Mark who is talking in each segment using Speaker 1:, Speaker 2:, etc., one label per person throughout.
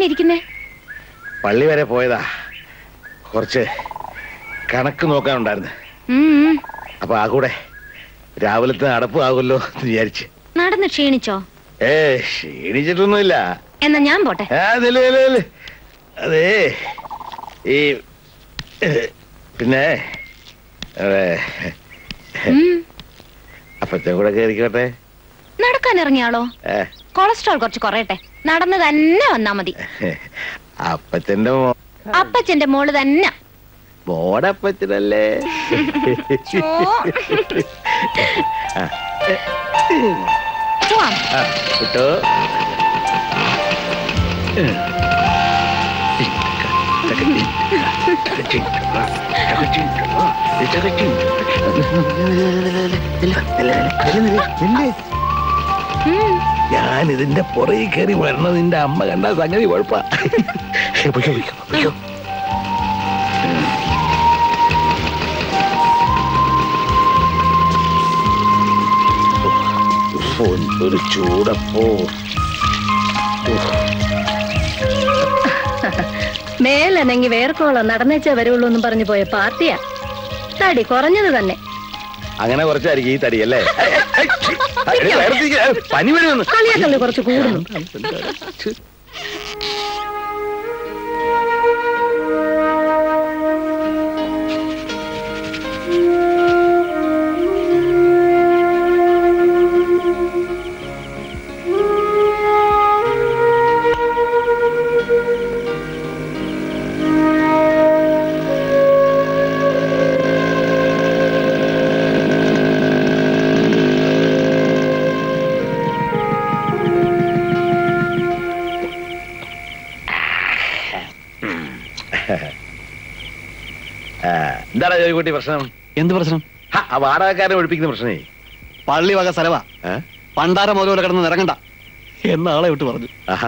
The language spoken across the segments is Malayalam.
Speaker 1: ഇരിക്കുന്നേ
Speaker 2: പള്ളി വരെ പോയതാ കുറച്ച് കണക്ക് നോക്കാനുണ്ടായിരുന്നു
Speaker 1: ഉം,
Speaker 2: അപ്പൊ ആ കൂടെ രാവിലത്തെ നടപ്പ് ആകുമല്ലോ എന്ന് വിചാരിച്ച്
Speaker 1: നടന്ന് ക്ഷീണിച്ചോ
Speaker 2: ഏ ക്ഷീണിച്ചിട്ടൊന്നുമില്ല
Speaker 1: എന്നാ ഞാൻ പോട്ടെ
Speaker 2: ആ, നില്ല്, നില്ല്, നില്ല്. അതേ ഈ ഏ, പിന്നെ അതെ
Speaker 1: ഉം,
Speaker 2: അപ്പത്തെ കൂടെ കയറിക്കോട്ടെ
Speaker 1: നടക്കാൻ ഇറങ്ങിയാളോ
Speaker 2: ഏ,
Speaker 1: കൊളസ്ട്രോൾ കുറച്ച് കുറയട്ടെ നടന്ന് തന്നെ വന്നാ മതി
Speaker 2: അപ്പച്ചന്റെ മോ
Speaker 1: അപ്പച്ചന്റെ മോള് തന്നെ
Speaker 2: മോടപ്പച്ചനല്ലേ
Speaker 1: ചോ.
Speaker 2: ആ,
Speaker 1: പോവാം
Speaker 2: ആ, കിട്ടോ
Speaker 1: ഉം,
Speaker 2: ഞാൻ ഇതിന്റെ പുറകെ കയറി വരണത് നിന്റെ അമ്മ കണ്ട സംഗതി കുഴപ്പാ പൊയ്ക്കോ, പൊയ്ക്കോ, പൊയ്ക്കോ. ഓ, ഒരു ചൂടപ്പോ
Speaker 3: മേലനങ്ങി വേർക്കോളം നടന്നേച്ചേ വരുള്ളൂ എന്ന് പറഞ്ഞു പോയ പാർട്ടിയാ തടി കുറഞ്ഞത് തന്നെ
Speaker 2: അങ്ങനെ കുറച്ചായിരിക്കും ഈ തടി അല്ലേ പനി വരുമെന്ന്
Speaker 3: കളിയാക്കല്ലേ കുറച്ച് കൂടുന്നു
Speaker 2: ആ, എന്താണ് ജോലിക്കുട്ടി പ്രശ്നം
Speaker 4: എന്ത് പ്രശ്നം
Speaker 2: ഹ, ആ വാടകക്കാരനെ ഒഴിപ്പിക്കുന്ന പ്രശ്നേ
Speaker 4: പള്ളി വക സ്ഥലവാ
Speaker 2: ഏ?
Speaker 4: പണ്ടാര മുതല കിടന്ന് ഇറങ്ങണ്ട എന്ന് ആളെ വിട്ട് പറഞ്ഞു
Speaker 2: ആഹാ.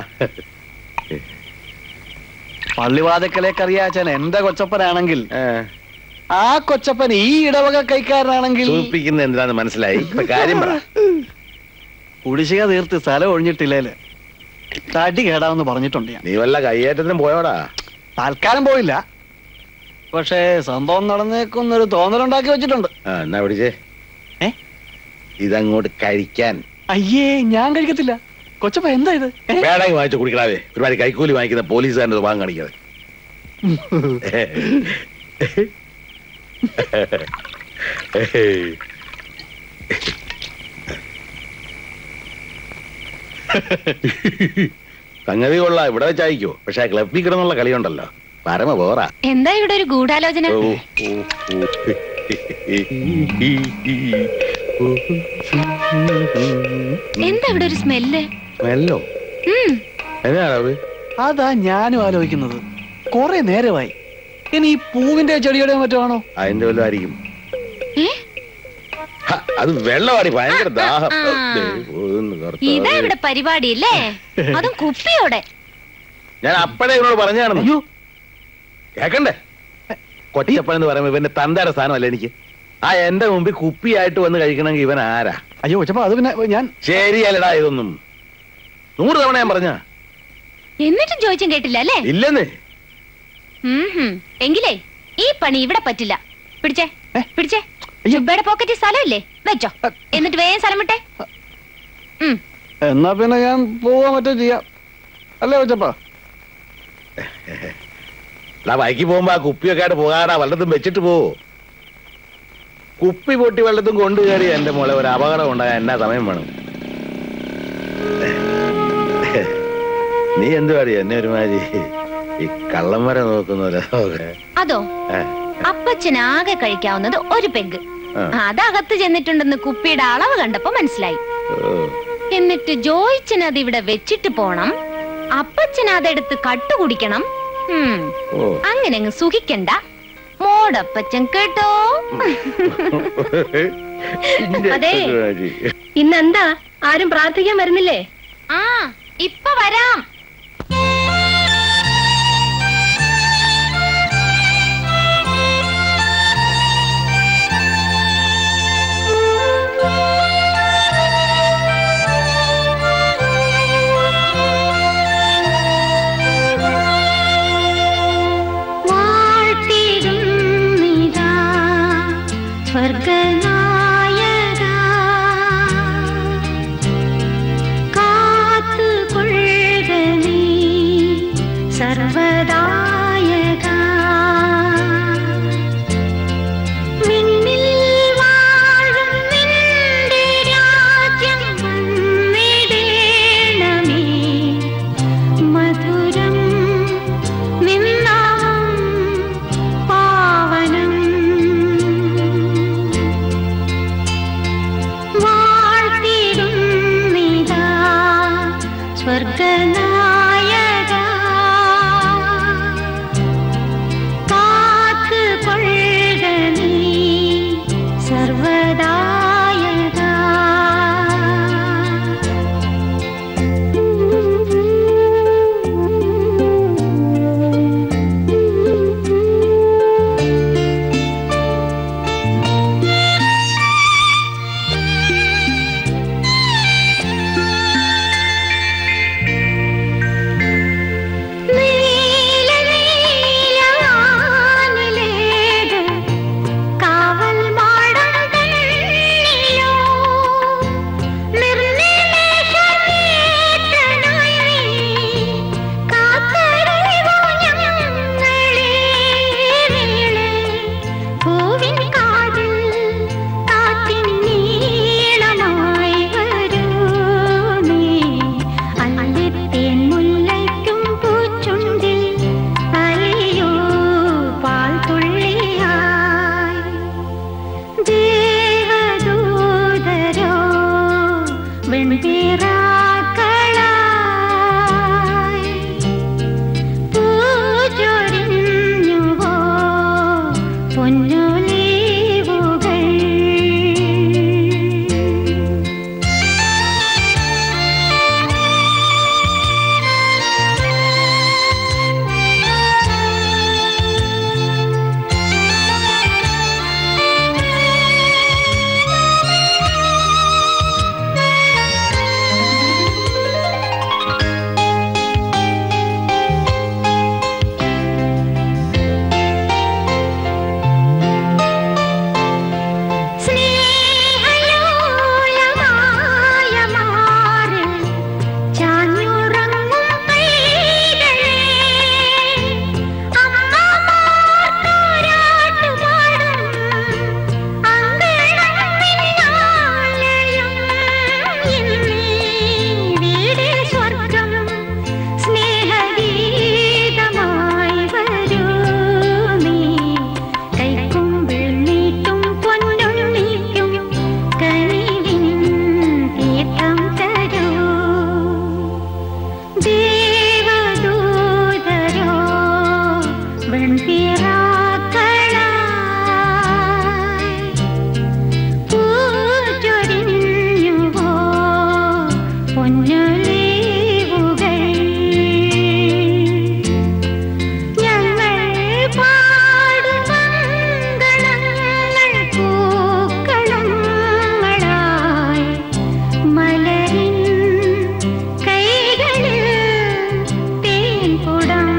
Speaker 4: പള്ളി വാതക്കലേക്ക് അറിയാച്ചാൻ എന്റെ കൊച്ചപ്പനാണെങ്കിൽ
Speaker 2: ഏ,
Speaker 4: ആ കൊച്ചപ്പൻ ഈ ഇടവക കൈക്കാരനാണെങ്കിൽ
Speaker 2: സൂചിപ്പിക്കുന്ന എന്തിനാന്ന് മനസ്സിലായി ഇപ്പൊ കാര്യം പറ
Speaker 4: കുടിശ്ശിക തീർത്ത് സ്ഥലം ഒഴിഞ്ഞിട്ടില്ലേല് തടി കേടാവെന്ന് പറഞ്ഞിട്ടുണ്ട് ഞാൻ
Speaker 2: നീ വല്ല കയ്യേറ്റത്തിനും പോയോടാ
Speaker 4: തൽക്കാലം പോയില്ല പക്ഷേ സംഭവം നടന്നേക്കുന്നൊരു തോന്നലുണ്ടാക്കി വെച്ചിട്ടുണ്ട്
Speaker 2: ആ എന്നാ പിടിച്ചേ
Speaker 4: ഏ?
Speaker 2: ഇതങ്ങോട്ട് കഴിക്കാൻ
Speaker 4: അയ്യേ ഞാൻ കഴിക്കത്തില്ല കൊച്ചപ്പ എന്താ ഇത് ഏ?
Speaker 2: വേണമെങ്കിൽ വാങ്ങിച്ചു കുടിക്കണാവേ ഒരുപാട് കൈക്കൂലി വാങ്ങിക്കുന്ന പോലീസുകാരൻ്റെ സ്വഭാവം കാണിക്കാതെ സംഗതി കൊള്ളാം ഇവിടെ വെച്ചായിക്കോ പക്ഷെ ആ ക്ലബിൽ കിടന്നുള്ള കളിയുണ്ടല്ലോ പരമ പോറാ
Speaker 1: എന്താ ഇവിടെ ഒരു ഗൂഢാലോചന
Speaker 2: ഓ, ഓ, ഓ.
Speaker 1: എന്താ ഇവിടെ ഒരു സ്മെല്ല്
Speaker 2: മെല്ലോ
Speaker 1: ഉം
Speaker 2: എന്നാണത്
Speaker 4: അതാ ഞാനും ആലോചിക്കുന്നത് കുറെ നേരമായി ഇനി ഈ പൂവിന്റെ ചെടിയുടെയോ മറ്റോ ആണോ
Speaker 2: അതിന്റെ വല്ലതും ആയിരിക്കും
Speaker 1: ഏ?
Speaker 2: ഹ, അത് വെള്ളമാടി ഭയങ്കര ദാഹം
Speaker 1: ആ, ആ.
Speaker 2: ദേ, ഒന്ന് കറുത്ത
Speaker 1: ഇതാ
Speaker 2: ആവി.
Speaker 1: ഇവിടെ പരിപാടി അല്ലേ അതും കുപ്പിയോടെ
Speaker 2: ഞാൻ അപ്പഴേ ഇവനോട് പറഞ്ഞാണെന്ന്
Speaker 4: അയ്യോ
Speaker 2: കേക്കണ്ടേ കൊച്ചപ്പൻ എന്ന് പറയുമ്പോ ഇവന്റെ തന്തയുടെ സ്ഥാനമല്ല എനിക്ക് ആ എന്റെ മുമ്പിൽ കുപ്പിയായിട്ട് വന്ന് കഴിക്കണമെങ്കിൽ ഇവൻ ആരാ
Speaker 4: അയ്യോ കൊച്ചപ്പ അത് പിന്നെ ഞാൻ
Speaker 2: ശരിയല്ലടാ ഇതൊന്നും നൂറ് തവണ ഞാൻ പറഞ്ഞ
Speaker 1: എന്നിട്ടും ചോദിച്ചും കേട്ടില്ല അല്ലേ
Speaker 2: ഇല്ലെന്ന്
Speaker 1: ഉം ഹും. എങ്കിലേ ഈ പണി ഇവിടെ പറ്റില്ല പിടിച്ചേ
Speaker 4: ഏ?
Speaker 1: പിടിച്ചേ
Speaker 4: അയ്യോ.
Speaker 1: ജുബയുടെ പോക്കറ്റിൽ സ്ഥലമില്ലേ വെച്ചോ എന്നിട്ട് വേഗം സ്ഥലം വിട്ടെ ഉം
Speaker 4: എന്നാ പിന്നെ ഞാൻ പോവാൻ മറ്റോ ചെയ്യാം അല്ലേ കൊച്ചപ്പ
Speaker 2: എടാ ബൈക്കിൽ പോകുമ്പോ ആ കുപ്പിയൊക്കെ ആയിട്ട് പോകാടാ വല്ലതും വെച്ചിട്ട് പോവോ കുപ്പി പൊട്ടി വല്ലതും കൊണ്ടു കയറി എന്റെ മോളെ ഒരു അപകടം ഉണ്ടാകാൻ എന്നാ സമയം വേണം നീ എന്തുവാടി എന്നെ ഒരുമാതിരി ഈ കള്ളം വരെ നോക്കുന്നല്ലോ
Speaker 1: അതോ
Speaker 2: ഏ,
Speaker 1: അപ്പച്ചനാകെ കഴിക്കാവുന്നത് ഒരു പെഗ്
Speaker 2: ആ.
Speaker 1: അതകത്ത് ചെന്നിട്ടുണ്ടെന്ന് കുപ്പിയുടെ അളവ് കണ്ടപ്പോ മനസ്സിലായി
Speaker 2: ഓ,
Speaker 1: എന്നിട്ട് ജോയിച്ചന് അത് ഇവിടെ വെച്ചിട്ട് പോണം അപ്പച്ചൻ അതെടുത്ത് കട്ടു കുടിക്കണം ഉം,
Speaker 2: ഓ.
Speaker 1: അങ്ങനെ അങ്ങ് സുഖിക്കണ്ട മോടപ്പച്ചൻ കേട്ടോ
Speaker 2: ഇന്റെ
Speaker 3: അതെ.
Speaker 2: ഒരുമാതിരി.
Speaker 3: ഇന്നെന്താ ആരും പ്രാർത്ഥിക്കാൻ വരുന്നില്ലേ
Speaker 1: ആ ഇപ്പൊ വരാം
Speaker 5: സർവദായക വിണ്ണിൽ വാഴും നിന്റെ രാജ്യം വന്നിടേണമേ മധുരം നിന്നാം പാവനം വാഴ്ത്തിടുന്നിതാ സ്വർഗനായക കാത്ത് കൊള്ളുക നീ സർവദായക നീല നീലവാനിലേത് കാവൽ മാടം തന്നിലോ നിർനിമേഷമേറ്റനായി കാത്തരുളൂ ഞങ്ങളെ വീണേ പൂവിൻ കാതിൽ കാറ്റിൻ നീളമായി വരൂ നീ അല്ലിത്തേൻ മുല്ലയ്ക്കും പൂച്ചുണ്ടിൽ അലിയൂ പാൽ തുള്ളിയായി ദേവദൂതരോ വെൺപിറാക്കളായി പൂജൊരിഞ്ഞുവോ പൊന്നൊലീവുകൾ സ്നേഹലോലമായ മാറിൽ ചാഞ്ഞുറങ്ങും കൈകളെ അമ്മമാർക്കൊരാട്ടുപാടും അങ്കണമിന്നാലയം എന്നീ വീടേ സ്വർഗം സ്നേഹഗീതമായി വരൂ നീ കൈക്കുമ്പിൾ നീട്ടും പൊന്നുണ്ണിക്കും കനിവിൻ തീർത്ഥം തരൂ ദേവദൂതരോ വെൺപിറാക്കളായി പൂച്ചൊരിഞ്ഞുവോ പൊന്നൊലീവുകൾ ഞങ്ങൾ പാടും മംഗളങ്ങൾ പൂക്കളങ്ങളായി മലരിൻ കൈകളിൽ തേൻകുടം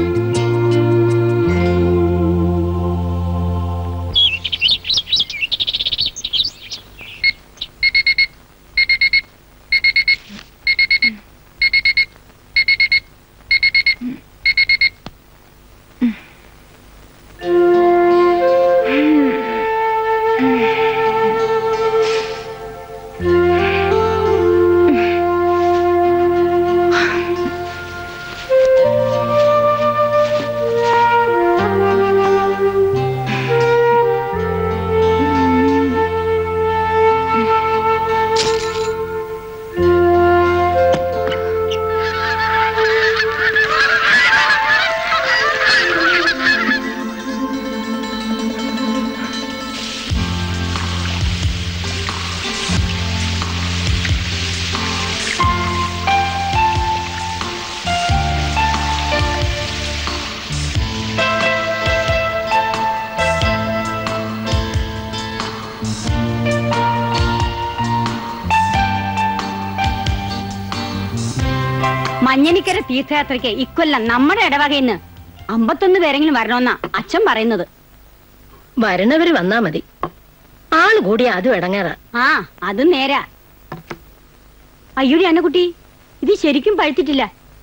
Speaker 6: മഞ്ഞനിക്കര തീർത്ഥയാത്രയ്ക്ക് ഇക്കൊല്ലം നമ്മുടെ ഇടവകയിന്ന് അമ്പത്തൊന്ന് പേരെങ്കിലും വരണമെന്നാ അച്ഛൻ പറയുന്നത്
Speaker 3: വരണവര് വന്നാ മതി ആള് കൂടി അതും ഇടങ്ങേറാ
Speaker 6: ആ അത് നേരാ അയ്യോടി അന്നക്കുട്ടി ഇത് ശരിക്കും പഴുത്തിട്ടില്ല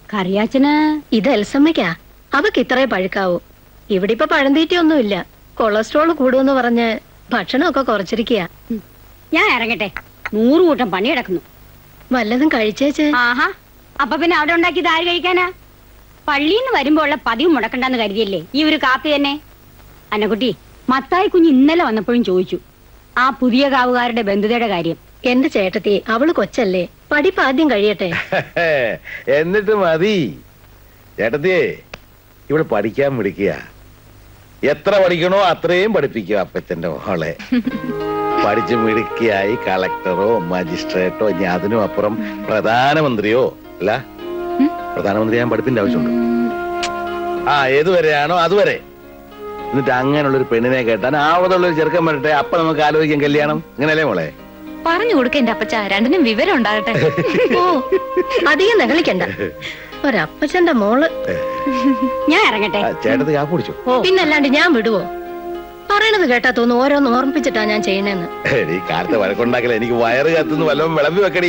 Speaker 6: കറിയാച്ചന്
Speaker 3: ഇത് എൽസമ്മയ്ക്കാ അവക്ക് ഇത്രേ പഴുക്കാവൂ ഇവിടെ ഇപ്പൊ പഴന്തീറ്റയൊന്നുമില്ല കൊളസ്ട്രോൾ കൂടുമെന്ന് പറഞ്ഞ് ഭക്ഷണമൊക്കെ കുറച്ചിരിക്കുക
Speaker 6: ഞാൻ ഇറങ്ങട്ടെ നൂറ് കൂട്ടം പണി കിടക്കുന്നു
Speaker 3: വല്ലതും കഴിച്ചേച്ച്
Speaker 6: ആഹാ അപ്പൊ പിന്നെ അവിടെ ഉണ്ടാക്കിയത് ആര് കഴിക്കാനാ പള്ളിയിൽ നിന്ന് വരുമ്പോ ഉള്ള പതിവ് മുടക്കണ്ടെന്ന് കരുതിയല്ലേ ഈ ഒരു കാപ്പി തന്നെ അന്നക്കുട്ടി മത്തായി കുഞ്ഞ് ഇന്നലെ വന്നപ്പോഴും ചോദിച്ചു ആ പുതിയ കാവുകാരുടെ ബന്ധുതയുടെ കാര്യം
Speaker 3: എന്റെ ചേട്ടത്തി അവള് കൊച്ചല്ലേ പഠിപ്പ് ആദ്യം കഴിയട്ടെ
Speaker 2: എന്നിട്ട് മതി ചേട്ടത്തിയേ ഇവിടെ പഠിക്കാൻ പിടിക്കുക എത്ര പഠിക്കണോ അത്രയും പഠിപ്പിക്കുക അപ്പച്ചന്റെ മോളെ പഠിച്ച് മിടുക്കിയായി കളക്ടറോ മജിസ്ട്രേറ്റോ ഇനി അതിനും അപ്പുറം പ്രധാനമന്ത്രിയോ അല്ല പ്രധാനമന്ത്രി ഞാൻ പഠിപ്പിന്റെ ആവശ്യമുണ്ട് ആ ഏതുവരെയാണോ അതുവരെ എന്നിട്ട് അങ്ങനെയുള്ള ഒരു പെണ്ണിനെ കേട്ടാൻ ആവതുള്ള ഒരു ചെറുക്കൻ വരട്ടെ അപ്പൊ നമുക്ക് ആലോചിക്കാം കല്യാണം ഇങ്ങനെയല്ലേ മോളെ
Speaker 1: പറഞ്ഞു കൊടുക്ക എന്റെ അപ്പച്ച രണ്ടിനും വിവരം ഉണ്ടാകട്ടെ
Speaker 3: ഓ അധികം നെകളിക്കണ്ട ഒരപ്പച്ചന്റെ മോള്
Speaker 6: ഞാൻ ഇറങ്ങട്ടെ
Speaker 2: ആ, ചേട്ടത്തി കാപ്പ് കുടിച്ചു
Speaker 3: പിന്നല്ലാണ്ട് ഞാൻ വിടുവോ പറയണത് കേട്ടാ തോന്നുന്നു ഓരോന്ന് ഓർമ്മിപ്പിച്ചിട്ടാ ഞാൻ ചെയ്യണേന്ന്
Speaker 2: എടീ കാലത്തെ വഴക്കുണ്ടാക്കല എനിക്ക് വയറ് കത്തുന്നു വല്ലതും വിളമ്പി വെക്കടി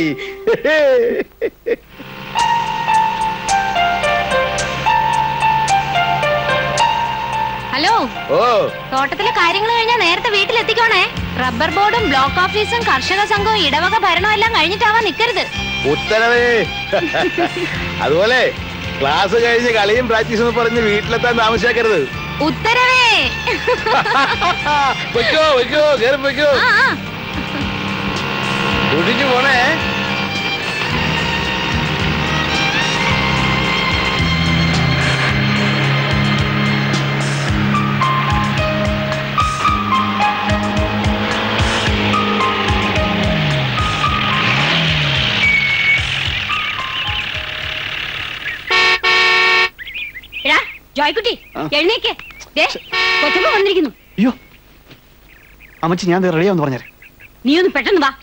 Speaker 1: ഹലോ
Speaker 2: ഓ
Speaker 1: തോട്ടത്തിലെ കാര്യങ്ങൾ കഴിഞ്ഞാൽ നേരത്തെ വീട്ടിലെത്തിക്കോണേ റബ്ബർ ബോർഡും ബ്ലോക്ക് ഓഫീസും കർഷക സംഘവും ഇടവക ഭരണവും എല്ലാം കഴിഞ്ഞിട്ടാവാൻ നിക്കരുത്
Speaker 2: ഉത്തരവേ അതുപോലെ ക്ലാസ് കഴിഞ്ഞ് കളിയും പ്രാക്ടീസും എന്ന് പറഞ്ഞ് വീട്ടിലെത്താൻ താമസിയാക്കരുത്
Speaker 1: ഉത്തരവേ
Speaker 2: വെക്കോ വെക്കോ കേറി വെക്കോ
Speaker 1: ആ ആ.
Speaker 2: കുടിച്ചു പോണേ
Speaker 6: എടാ ജോയ്ക്കുട്ടി എഴുന്നേക്ക് ദേ കൊച്ചമ്മ വന്നിരിക്കുന്നു
Speaker 4: അയ്യോ അമ്മച്ചി ഞാൻ റെഡിയാന്ന് പറഞ്ഞേരെ
Speaker 6: നീ ഒന്ന് പെട്ടെന്ന് വാ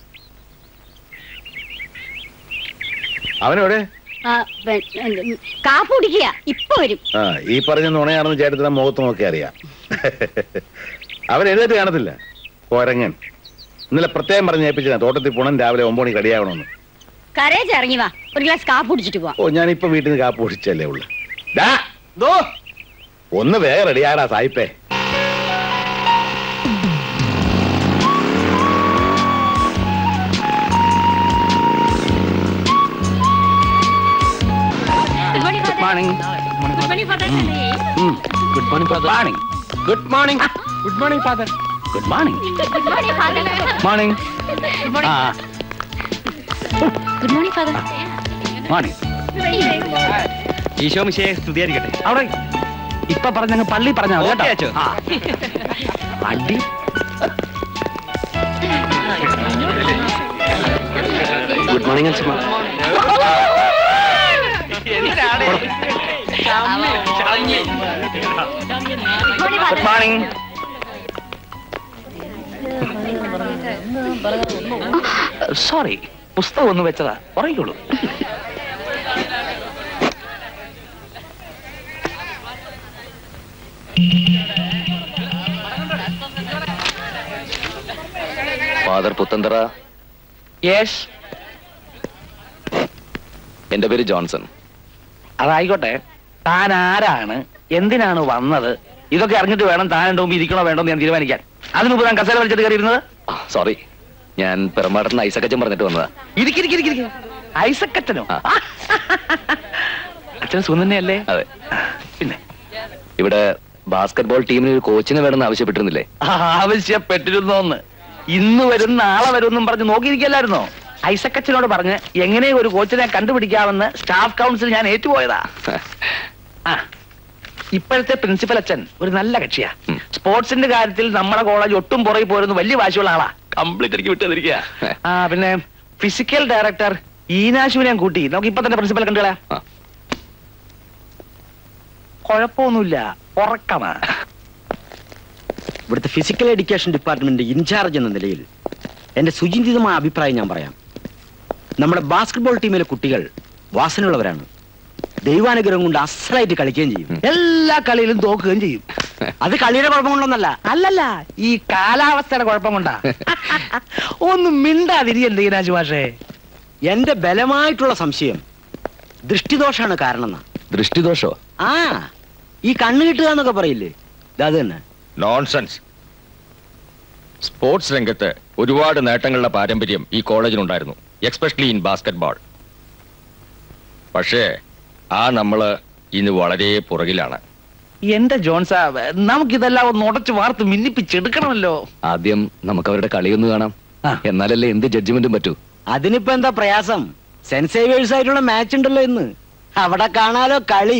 Speaker 2: അവനെവിടെ
Speaker 6: ആ, വെ- എന്ത്, കാപ്പ് കുടിക്കുക ഇപ്പൊ വരും
Speaker 2: ആ ഈ പറഞ്ഞ നുണയാണെന്ന് ചേട്ടത്തിന് മുഖത്ത് നോക്കി അറിയാം അവൻ എഴുന്നേറ്റ് കാണത്തില്ല കോരങ്ങൻ ഇന്നലെ പ്രത്യേകം പറഞ്ഞ് ഏൽപ്പിച്ചതാ തോട്ടത്തിൽ പോണം രാവിലെ ഒമ്പത് മണിക്ക് റെഡിയാവണമെന്ന്
Speaker 6: കരേജ് ഇറങ്ങി വാ ഒരു ഗ്ലാസ് കാപ്പ് കുടിച്ചിട്ട് പോവാം
Speaker 2: ഓ ഞാൻ ഇപ്പൊ വീട്ടിൽ നിന്ന് കാപ്പ് കുടിച്ചല്ലേ ഉള്ളു ഡാ, ദോ, ഒന്ന് വേഗം റെഡിയാടാ സായിപ്പേ
Speaker 1: Good morning, father.
Speaker 4: Morning
Speaker 1: Good morning, father.
Speaker 4: Good morning father morning good morning good morning father good morning
Speaker 1: Good morning, father.
Speaker 4: Morning ആ
Speaker 1: Good morning, father.
Speaker 4: Morning Eesho മിശയെ സ്തുതിയായിരിക്കട്ടെ അവിടെ ഇപ്പൊ പറഞ്ഞങ്ങ് പള്ളി പറഞ്ഞാ മതി കേട്ടോ ആ. അടി ഗുഡ് മോർണിംഗ് അച്ഛമ്മ ഗുഡ് മോർണിംഗ് സോറി പുസ്തകം ഒന്ന് വെച്ചതാ പറയൂളൂ
Speaker 7: ഫാദർ പുത്തന്തറ
Speaker 4: യെസ്
Speaker 7: എന്റെ പേര് ജോൺസൺ
Speaker 4: അതായിക്കോട്ടെ താൻ ആരാണ് എന്തിനാണ് വന്നത് ഇതൊക്കെ അറിഞ്ഞിട്ട് വേണം താൻ എന്റെ മുമ്പ് ഇരിക്കണോ വേണ്ടോ എന്ന് ഞാൻ തീരുമാനിക്കാൻ അതിനുമ്പ് താൻ കസേര വലിച്ചിട്ട് കയറിയിരുന്നത്
Speaker 7: സോറി ഞാൻ പെരുമാടത്തിന് ഐസക്കച്ചൻ പറഞ്ഞിട്ട് വന്നതാ
Speaker 4: ഇരിക്കിരിക്കിരിക്കും ഐസക്കച്ചനോ
Speaker 7: ആ.
Speaker 4: അച്ഛൻ സുന്ദരനെയല്ലേ
Speaker 7: അതെ
Speaker 4: പിന്നെ
Speaker 7: ഇവിടെ ബാസ്കറ്റ്ബോൾ ടീമിന് ഒരു കോച്ചിനെ വേണമെന്ന് ആവശ്യപ്പെട്ടിരുന്നില്ലേ
Speaker 4: ആവശ്യപ്പെട്ടിരുന്നോന്ന് ഇന്ന് വരും നാളെ വരും എന്നും പറഞ്ഞ് നോക്കിയിരിക്കല്ലായിരുന്നോ ഐസക്കച്ചനോട് പറഞ്ഞ് എങ്ങനെ ഒരു കോച്ചിനെ കണ്ടുപിടിക്കാമെന്ന് സ്റ്റാഫ് കൗൺസിൽ ഞാൻ ഏറ്റുപോയതാ ആ ഇപ്പോഴത്തെ പ്രിൻസിപ്പൽ അച്ഛൻ ഒരു നല്ല കക്ഷിയാ
Speaker 7: ഉം.
Speaker 4: സ്പോർട്സിന്റെ കാര്യത്തിൽ നമ്മുടെ കോളേജ് ഒട്ടും പുറകെ പോരുന്ന വലിയ വാശിയുള്ള ആളാ
Speaker 7: കംപ്ലീറ്റ് എനിക്ക് വിട്ടുതന്നിരിക്കുക
Speaker 4: ആ പിന്നെ ഫിസിക്കൽ ഡയറക്ടർ ഈനാശുവിനെ കൂട്ടി നമുക്ക് ഇപ്പൊ തന്നെ പ്രിൻസിപ്പൽ കണ്ടുകളയാ
Speaker 7: ആ.
Speaker 4: കുഴപ്പമൊന്നുമില്ല ഉറക്കമാ
Speaker 8: ഇവിടുത്തെ ഫിസിക്കൽ എഡ്യൂക്കേഷൻ ഡിപ്പാർട്ട്മെന്റ് ഇൻചാർജ് എന്ന നിലയിൽ എന്റെ സുചിന്തിതമായ അഭിപ്രായം ഞാൻ പറയാം നമ്മുടെ ബാസ്കറ്റ്ബോൾ ടീമിലെ കുട്ടികൾ വാസനയുള്ളവരാണ് ദൈവാനുഗ്രഹം കൊണ്ട് അസലായിട്ട് കളിക്കുകയും ചെയ്യും
Speaker 4: എല്ലാ കളിയിലും തോക്കുകയും ചെയ്യും
Speaker 8: അത് കളിയുടെ കുഴപ്പം കൊണ്ടൊന്നല്ല
Speaker 4: അല്ലല്ല ഈ കാലാവസ്ഥയുടെ കുഴപ്പം കൊണ്ടാ ഒന്ന് മിണ്ടാതിരിയല്ലേ ഈനാശു മാഷേ
Speaker 8: എന്റെ ബലമായിട്ടുള്ള സംശയം ദൃഷ്ടിദോഷാണ് കാരണം എന്നാ.
Speaker 7: ദൃഷ്ടിദോഷോ
Speaker 8: ആ ഈ കണ്ണ് കിട്ടുക എന്നൊക്കെ പറയില്ലേ ഇത് അത് തന്നെ
Speaker 9: നോൺസെൻസ് സ്പോർട്സ് രംഗത്ത് ഒരുപാട് നേട്ടങ്ങളുടെ പാരമ്പര്യം ഈ കോളേജിനുണ്ടായിരുന്നു എക്സ്പെഷ്യലി ഇൻ ബാസ്കറ്റ്ബോൾ പക്ഷേ ആ നമ്മള് ഇന്ന് വളരെ പുറകിലാണ്
Speaker 4: എന്റെ ജോൺസാ നമുക്കിതെല്ലാം ഒന്ന് ഉടച്ച് വാർത്ത് മിന്നിപ്പിച്ചെടുക്കണമല്ലോ
Speaker 7: ആദ്യം നമുക്ക് അവരുടെ കളിയൊന്ന് കാണാം
Speaker 8: ആ.
Speaker 7: എന്നാലല്ലേ എന്ത് ജഡ്ജ്മെന്റും പറ്റൂ
Speaker 8: അതിനിപ്പോ എന്താ പ്രയാസം സെൻസേവേഴ്സ് ആയിട്ടുള്ള മാച്ച് ഉണ്ടല്ലോ ഇന്ന് അവിടെ കാണാലോ കളി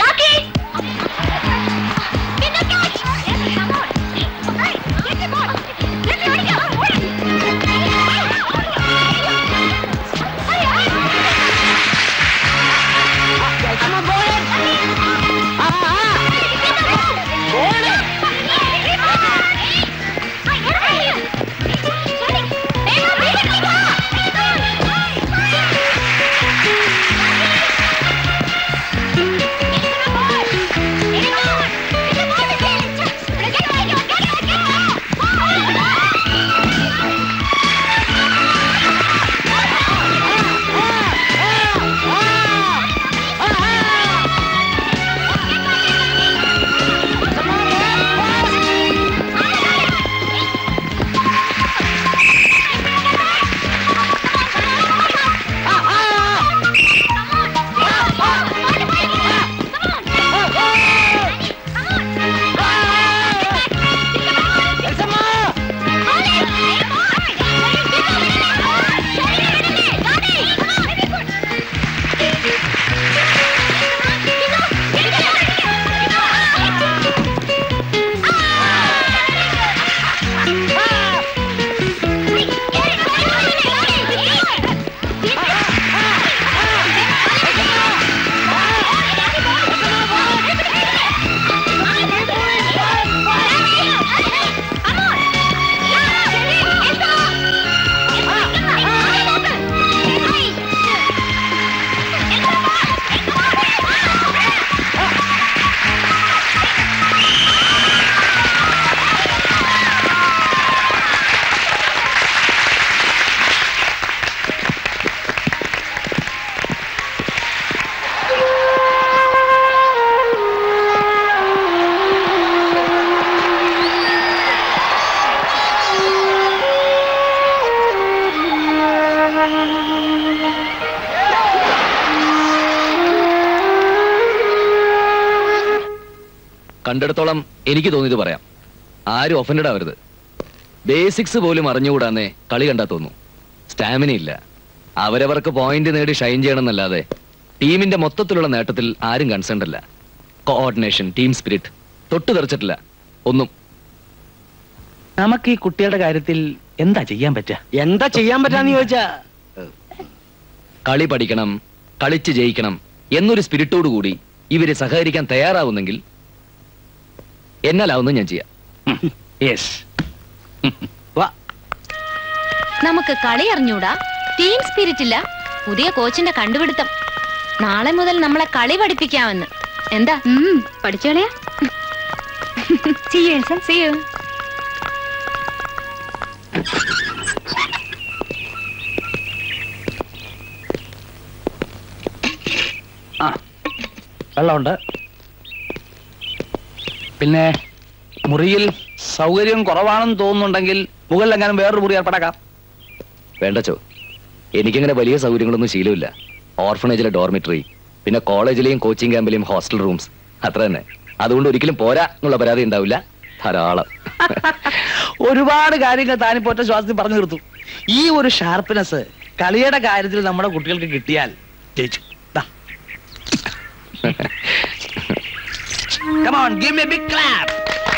Speaker 7: കണ്ടിടത്തോളം എനിക്ക് തോന്നിയത് പറയാം ആരും ഒഫൻഡഡ് ആവരുത് ബേസിക്സ് പോലും അറിഞ്ഞുകൂടാന്നേ കളി കണ്ടാ തോന്നുന്നു സ്റ്റാമിന ഇല്ല അവരവർക്ക് പോയിന്റ് നേടി ഷൈൻ ചെയ്യണമെന്നല്ലാതെ ടീമിന്റെ മൊത്തത്തിലുള്ള നേട്ടത്തിൽ ആരും കൺസേൺ അല്ല കോർഡിനേഷൻ ടീം സ്പിരിറ്റ് തൊട്ടു തെറിച്ചിട്ടില്ല ഒന്നും
Speaker 4: നമുക്ക് ഈ കുട്ടികളുടെ കാര്യത്തിൽ എന്താ ചെയ്യാൻ പറ്റുക
Speaker 8: എന്താ ചെയ്യാൻ പറ്റാന്ന് ചോദിച്ചാ
Speaker 7: കളി പഠിക്കണം കളിച്ച് ജയിക്കണം എന്നൊരു സ്പിരിറ്റോടു കൂടി ഇവര് സഹകരിക്കാൻ തയ്യാറാവുന്നെങ്കിൽ എന്നാലാവുന്ന ഞാൻ ചെയ്യാം
Speaker 4: യെസ്
Speaker 8: വാ
Speaker 1: നമുക്ക് കളി അറിഞ്ഞൂടാ ടീം സ്പിരിറ്റ് ഇല്ല പുതിയ കോച്ചിന്റെ കണ്ടുപിടുത്തം നാളെ മുതൽ നമ്മളെ കളി പഠിപ്പിക്കാമെന്ന് എന്താ
Speaker 6: പഠിച്ചോളയാ
Speaker 1: See you.
Speaker 4: ആ വെള്ളമുണ്ട് പിന്നെ മുറിയിൽ സൗകര്യം കുറവാണെന്ന് തോന്നുന്നുണ്ടെങ്കിൽ മുകളിലെങ്ങാനും വേറൊരു മുറി ഏർപ്പെടാക്കാം
Speaker 7: വേണ്ടച്ചോ എനിക്കങ്ങനെ വലിയ സൗകര്യങ്ങളൊന്നും ശീലമില്ല ഓർഫണേജിലെ ഡോർമിറ്ററി പിന്നെ കോളേജിലെയും കോച്ചിങ് ക്യാമ്പിലെയും ഹോസ്റ്റൽ റൂംസ് അത്ര തന്നെ അതുകൊണ്ട് ഒരിക്കലും പോരാ എന്നുള്ള പരാതി ഉണ്ടാവില്ല ധാരാളം
Speaker 4: ഒരുപാട് കാര്യങ്ങൾ താനിപ്പോ ഒറ്റ ശ്വാസത്തിൽ പറഞ്ഞു തീർത്തു ഈ ഒരു ഷാർപ്പ്നെസ് കളിയുടെ കാര്യത്തിൽ നമ്മുടെ കുട്ടികൾക്ക് കിട്ടിയാൽ ജയിച്ചു ദാ. Come on, give me a big clap.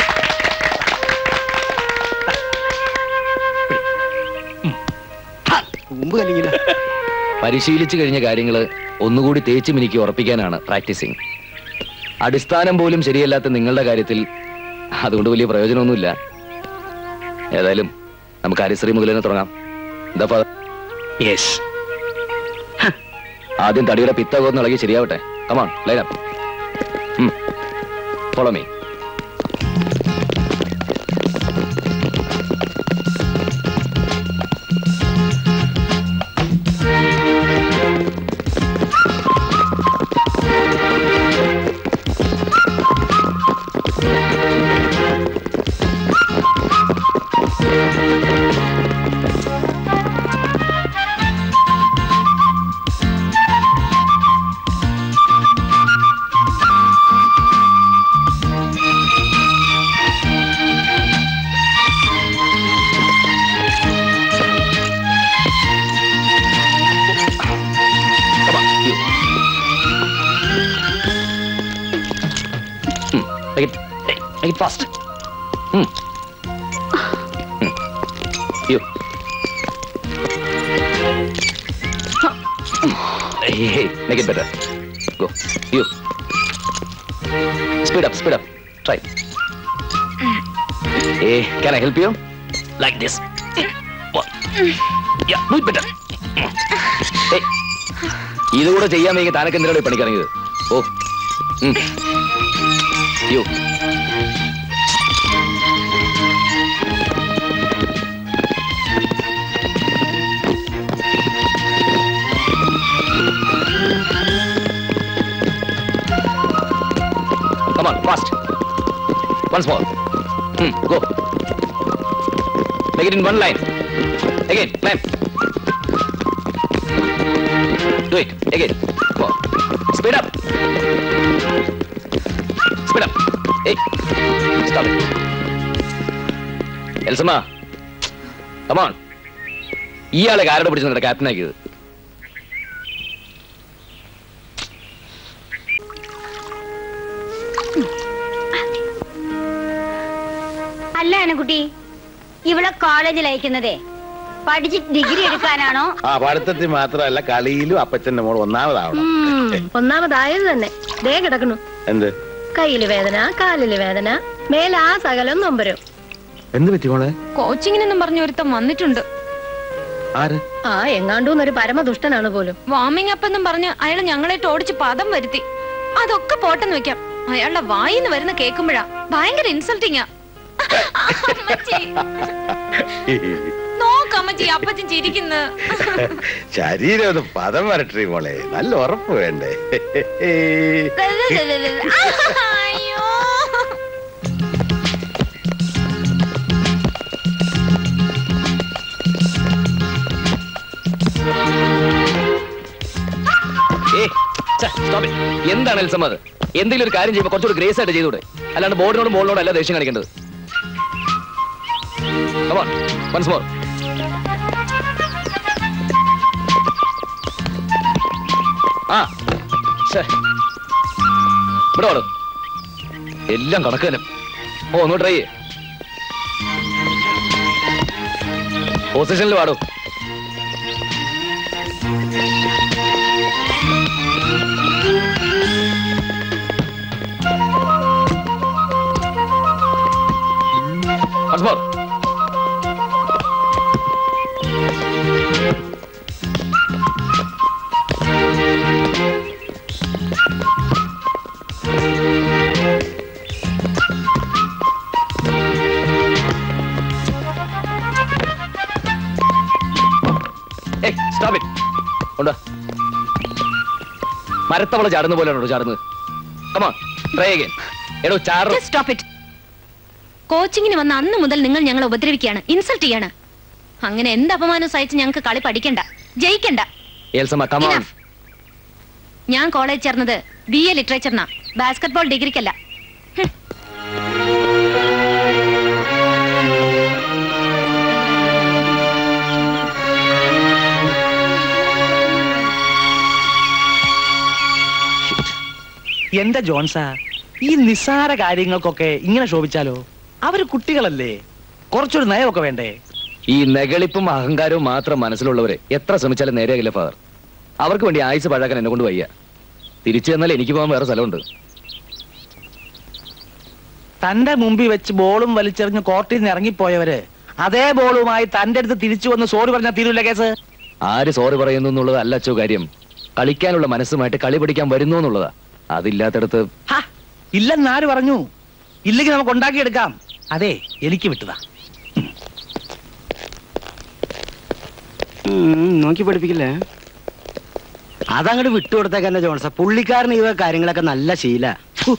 Speaker 8: മുമ്പ് കലിങ്ങില്ല
Speaker 7: പരിശീലിച്ചു കഴിഞ്ഞ കാര്യങ്ങൾ ഒന്നുകൂടി തേച്ച് മിനുക്കി ഉറപ്പിക്കാനാണ് പ്രാക്ടീസിങ് അടിസ്ഥാനം പോലും ശരിയല്ലാത്ത നിങ്ങളുടെ കാര്യത്തിൽ അതുകൊണ്ട് വലിയ പ്രയോജനമൊന്നുമില്ല ഏതായാലും നമുക്ക് ഹരിശ്രീ മുതൽ തന്നെ തുടങ്ങാം എന്താ ഫാദർ?
Speaker 4: Yes.
Speaker 7: ആദ്യം തടിയുടെ പിത്തകോന്ന് ഇളകി ശരിയാവട്ടെ come on line up follow me Make it, hey, make it fast. Hmm. Hmm. You. Hey, hey, make it better. Go. You. Speed up, speed up. Try. Hey, can I help you? Like this. One. Yeah, do it better. Hey. ഇതുകൂടെ ചെയ്യാൻ വൈകി താനൊക്കെ എന്തിനാണ് ഈ പണിക്കിറങ്ങിയത് ഓ ഉം. You Come on, fast. Once more. Hmm, go. Make it in one line. Again, climb. Do it. Again. More. Speed up. Speed up. Hey. Stop it. Elsamma come on ഇയാളെ ആരോട് പിടിച്ച് നിങ്ങളുടെ ക്യാപ്റ്റനാക്കിയത്
Speaker 6: അല്ല അനക്കുട്ടി ഇവിടെ കോളേജിൽ അയക്കുന്നതേ പഠിച്ച് ഡിഗ്രി എടുക്കാനാണോ
Speaker 2: ആ പഠിത്തത്തിൽ മാത്രമല്ല കളിയിലും അപ്പച്ചന്റെ മോൾ ഒന്നാമതാവണം
Speaker 3: ഉം, ഒന്നാമതായത് തന്നെ ദേ കിടക്കണു
Speaker 2: എന്ത്
Speaker 3: കയ്യില് വേദന കാലില് വേദന മേലാ സകലം നൊമ്പരും
Speaker 2: എന്ത് പറ്റി മോളെ
Speaker 1: കോച്ചിങ്ങിനെന്നും പറഞ്ഞ ഒരുത്തം വന്നിട്ടുണ്ട്
Speaker 2: ആര്
Speaker 3: ആ എങ്ങാണ്ടൂന്നൊരു പരമദുഷ്ടനാണ് പോലും
Speaker 1: വാമിംഗ് അപ്പ് എന്നും പറഞ്ഞ് അയാൾ ഞങ്ങളായിട്ട് ഓടിച്ച് പദം വരുത്തി അതൊക്കെ പോട്ടെന്ന് വെക്കാം അയാളുടെ വായിന്ന് വരുന്ന കേൾക്കുമ്പോഴാ ഭയങ്കര ഇൻസൾട്ടിങ്ങാ അമ്മച്ചി, നോക്ക് അമ്മച്ചി അപ്പച്ചൻ ചിരിക്കുന്നു
Speaker 2: ശരീരം ഒന്ന് പദം വരട്ടെ മോളെ നല്ല ഉറപ്പ് വേണ്ടേ
Speaker 1: അയ്യോ
Speaker 7: ഏ സ്റ്റോപ്പ് ഇറ്റ് എന്താണ് എൽസമ്മ അത് എന്തെങ്കിലും ഒരു കാര്യം ചെയ്യുമ്പോൾ കുറച്ചുകൂടി ഗ്രേസ് ആയിട്ട് ചെയ്തൂടെ അല്ലാണ്ട് ബോർഡിനോടും ബോളിനോടും അല്ല ദേഷ്യം കാണിക്കേണ്ടത് Come on, once more. ആ ശ്ശേ. ഇവിടെ വാടോ എല്ലാം കണക്ക് തന്നെ ഓ ഒന്ന് ട്രൈ ചെയ്യേ പൊസിഷനിൽ വാടോ Once more. ഏയ് സ്റ്റോപ്പ് ഇറ്റ് കൊണ്ടുവാ മരത്തവള ചാടുന്ന പോലെയാണോ ചാടുന്നത് കമാ ട്രൈ അഗൈൻ എടോ ചാറ്
Speaker 1: സ്റ്റോപ്പ് ഇറ്റ് കോച്ചിങ്ങിന് വന്ന അന്ന് മുതൽ നിങ്ങൾ ഞങ്ങളെ ഉപദ്രവിക്കുകയാണ് ഇൻസൾട്ട് ചെയ്യാണ് അങ്ങനെ എന്ത് അപമാനം സഹിച്ച് ഞങ്ങൾക്ക് കളി പഠിക്കണ്ട ജയിക്കണ്ട
Speaker 7: എൽസമ്മ കമാൺ
Speaker 1: Enough. ഞാൻ കോളേജ് ചേർന്നത് ബി എ ലിറ്ററേച്ചറിനാ ബാസ്കറ്റ്ബോൾ ഡിഗ്രിക്കല്ല ഹും.
Speaker 4: എന്റെ ജോൺസാ ഈ നിസ്സാര കാര്യങ്ങൾക്കൊക്കെ ഇങ്ങനെ ശോഭിച്ചാലോ അവര് കുട്ടികളല്ലേ കുറച്ചൊരു നയമൊക്കെ വേണ്ടേ
Speaker 7: ഈ നെകളിപ്പും അഹങ്കാരവും മാത്രം മനസ്സിലുള്ളവരെ എത്ര ശ്രമിച്ചാലും നേരെയാകില്ല ഫാദർ അവർക്ക് വേണ്ടി ആയുസ് പഴാക്കാൻ എന്നെ കൊണ്ട് വയ്യ തിരിച്ചു ചെന്നാൽ എനിക്ക് പോകാൻ വേറെ സ്ഥലമുണ്ട്
Speaker 4: തന്റെ മുമ്പിൽ വെച്ച് ബോളും വലിച്ചെറിഞ്ഞ് കോർട്ടിൽ നിന്ന് ഇറങ്ങിപ്പോയവര് അതേ ബോളുമായി തന്റെ അടുത്ത് തിരിച്ചു വന്ന് സോറി പറഞ്ഞാൽ തീരൂല കേസ്
Speaker 7: ആര് സോറി പറയുന്നു എന്നുള്ളത് അല്ല അച്ചോ കാര്യം കളിക്കാനുള്ള മനസ്സുമായിട്ട് കളി പഠിക്കാൻ വരുന്നു എന്നുള്ളതാ അതില്ലാത്തടത്ത്
Speaker 4: ഹാ, ഇല്ലെന്നാര് പറഞ്ഞു ഇല്ലെങ്കിൽ നമുക്ക് ഉണ്ടാക്കിയെടുക്കാം അതെ എനിക്ക് വിട്ടതാ
Speaker 8: നോക്കി പഠിപ്പിക്കില്ലേ അതങ്ങോട്ട് വിട്ടുകൊടുത്തേക്കന്നെ ജോൺസ പുള്ളിക്കാരന് ഇവ കാര്യങ്ങളൊക്കെ നല്ല ശീല ഫു.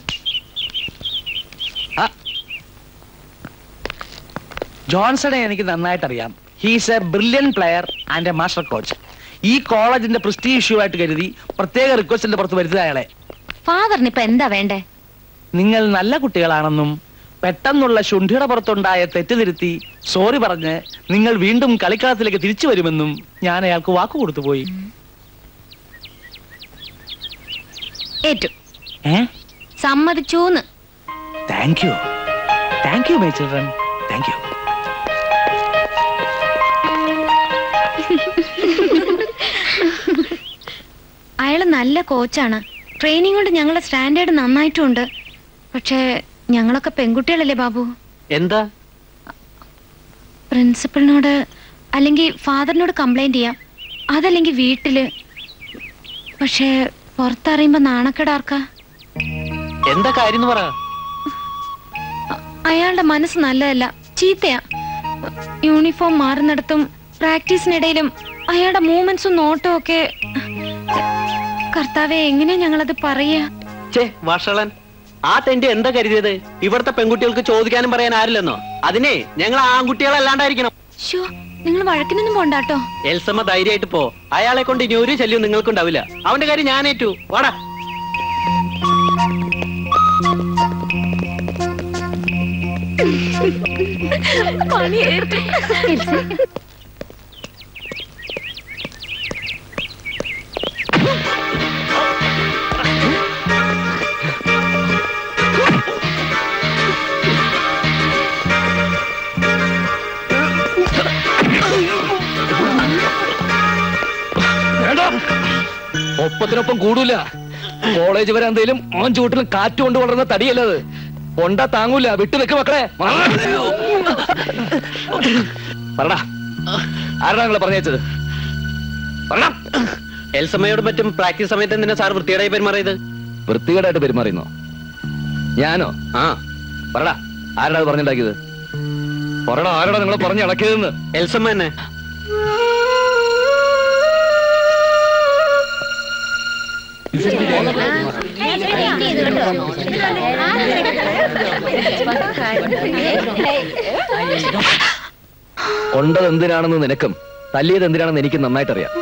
Speaker 4: ജോൺസണെ എനിക്ക് നന്നായിട്ട് അറിയാം he's a brilliant player and a master coach ഈ കോളേജിന്റെ പ്രസ്റ്റീജ് ഇഷ്യൂ ആയിട്ട് കരുതി പ്രത്യേക റിക്വസ്റ്റിന്റെ പുറത്ത് വരുത്തുക അയാളെ
Speaker 1: ഫാദറിന് ഇപ്പൊ എന്താ വേണ്ടേ
Speaker 4: നിങ്ങൾ നല്ല കുട്ടികളാണെന്നും പെട്ടെന്നുള്ള ശുണ്ഠിയുടെ പുറത്തുണ്ടായ തെറ്റുതിരുത്തി സോറി പറഞ്ഞ് നിങ്ങൾ വീണ്ടും കളിക്കളത്തിലേക്ക് തിരിച്ചു വരുമെന്നും ഞാൻ അയാൾക്ക് വാക്കു കൊടുത്തു പോയി
Speaker 1: ഏറ്റു
Speaker 4: ഏ
Speaker 1: സമ്മതിച്ചൂന്ന്
Speaker 4: thank you thank you my children thank you
Speaker 1: അയാള് നല്ല കോച്ചാണ് ട്രെയിനിങ് കൊണ്ട് ഞങ്ങളുടെ സ്റ്റാൻഡേർഡ് നന്നായിട്ടുണ്ട് പക്ഷേ ഞങ്ങളൊക്കെ പെൺകുട്ടികളല്ലേ ബാബു
Speaker 10: എന്താ
Speaker 1: പ്രിൻസിപ്പളിനോട് അല്ലെങ്കിൽ ഫാദറിനോട് കംപ്ലൈന്റ് ചെയ്യാം അതല്ലെങ്കിൽ വീട്ടില് പക്ഷേ പുറത്തറിയുമ്പോ നാണക്കേടാർക്കാ
Speaker 10: എന്താ കാര്യം എന്ന് പറ
Speaker 1: അയാളുടെ മനസ്സ് നല്ലതല്ല ചീത്തയാ യൂണിഫോം മാറുന്നിടത്തും പ്രാക്ടീസിനിടയിലും അയാളുടെ മൂവ്മെന്റ്സും നോട്ടവും ഒക്കെ കർത്താവെ എങ്ങനെയാ ഞങ്ങളത് പറയാ
Speaker 10: ചേ വഷളൻ ആ തെണ്ടി എന്താ കരുതിയത് ഇവിടുത്തെ പെൺകുട്ടികൾക്ക് ചോദിക്കാനും പറയാൻ ആരില്ലെന്നോ അതിനെ ഞങ്ങൾ ആൺകുട്ടികളല്ലാണ്ടായിരിക്കണം
Speaker 1: ഷോ നിങ്ങൾ വഴക്കിനൊന്നും പോണ്ടാട്ടോ
Speaker 10: എൽസമ്മ ധൈര്യമായിട്ട് പോ അയാളെ കൊണ്ട് ഇനി ഒരു ശല്യം നിങ്ങൾക്കുണ്ടാവില്ല അവന്റെ കാര്യം ഞാൻ ഏറ്റു വാടാ
Speaker 7: വേണ്ട ഒപ്പത്തിനൊപ്പം കൂടൂല കോളേജ് വരെ എന്തേലും ഓൻ ചൂട്ടിലും കാറ്റ് കൊണ്ട് വളർന്ന തടിയല്ലത് കൊണ്ടാ താങ്ങൂല വിട്ടു നിൽക്ക് മക്കളെ പറടാ ആരാ നിങ്ങളെ പറഞ്ഞത് പറടാ
Speaker 10: എൽസമ്മയോട് പറ്റും പ്രാക്ടീസ് സമയത്ത് എന്തിനാ സാർ വൃത്തികേടായി പെരുമാറിയത്
Speaker 7: വൃത്തികേടായിട്ട് പെരുമാറിയുന്നോ ഞാനോ
Speaker 10: ആ
Speaker 7: പറടാ ആരാടാ അത് പറഞ്ഞുണ്ടാക്കിയത് പറടാ ആരാടാ നിങ്ങളെ പറഞ്ഞ് ഇളക്കിയതെന്ന്
Speaker 10: എൽസമ്മ തന്നെ
Speaker 7: കൊണ്ടത് എന്തിനാണെന്ന് നിനക്കും തല്ലിയത് എന്തിനാണെന്ന് എനിക്ക് നന്നായിട്ട് അറിയാം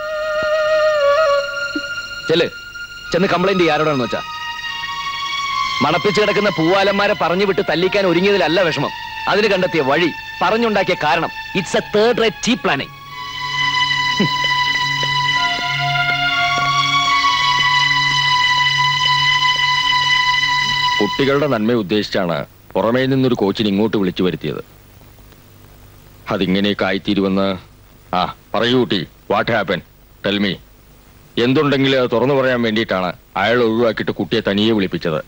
Speaker 7: ചെല്ല് ചെന്ന് കംപ്ലൈന്റ് ചെയ്യ ആരോടാണെന്ന് വെച്ചാ മണപ്പിച്ച് കിടക്കുന്ന പൂവാലന്മാരെ പറഞ്ഞു വിട്ട് തല്ലിക്കാൻ ഒരുങ്ങിയതിലല്ല വിഷമം അതിന് കണ്ടെത്തിയ വഴി പറഞ്ഞുണ്ടാക്കിയ കാരണം it's a third rate cheap planning
Speaker 9: കുട്ടികളുടെ നന്മ ഉദ്ദേശിച്ചാണ് പുറമേ നിന്നൊരു കോച്ചിന് ഇങ്ങോട്ട് വിളിച്ചു വരുത്തിയത് അതിങ്ങനെയൊക്കെ ആയിത്തീരുമെന്ന് ആ പറയൂ കുട്ടി വാട്ട് ഹാപ്പൻ ടെൽമി എന്തുണ്ടെങ്കിലും അത് തുറന്നു പറയാൻ വേണ്ടിയിട്ടാണ് അയാൾ ഒഴിവാക്കിയിട്ട് കുട്ടിയെ തനിയെ വിളിപ്പിച്ചത്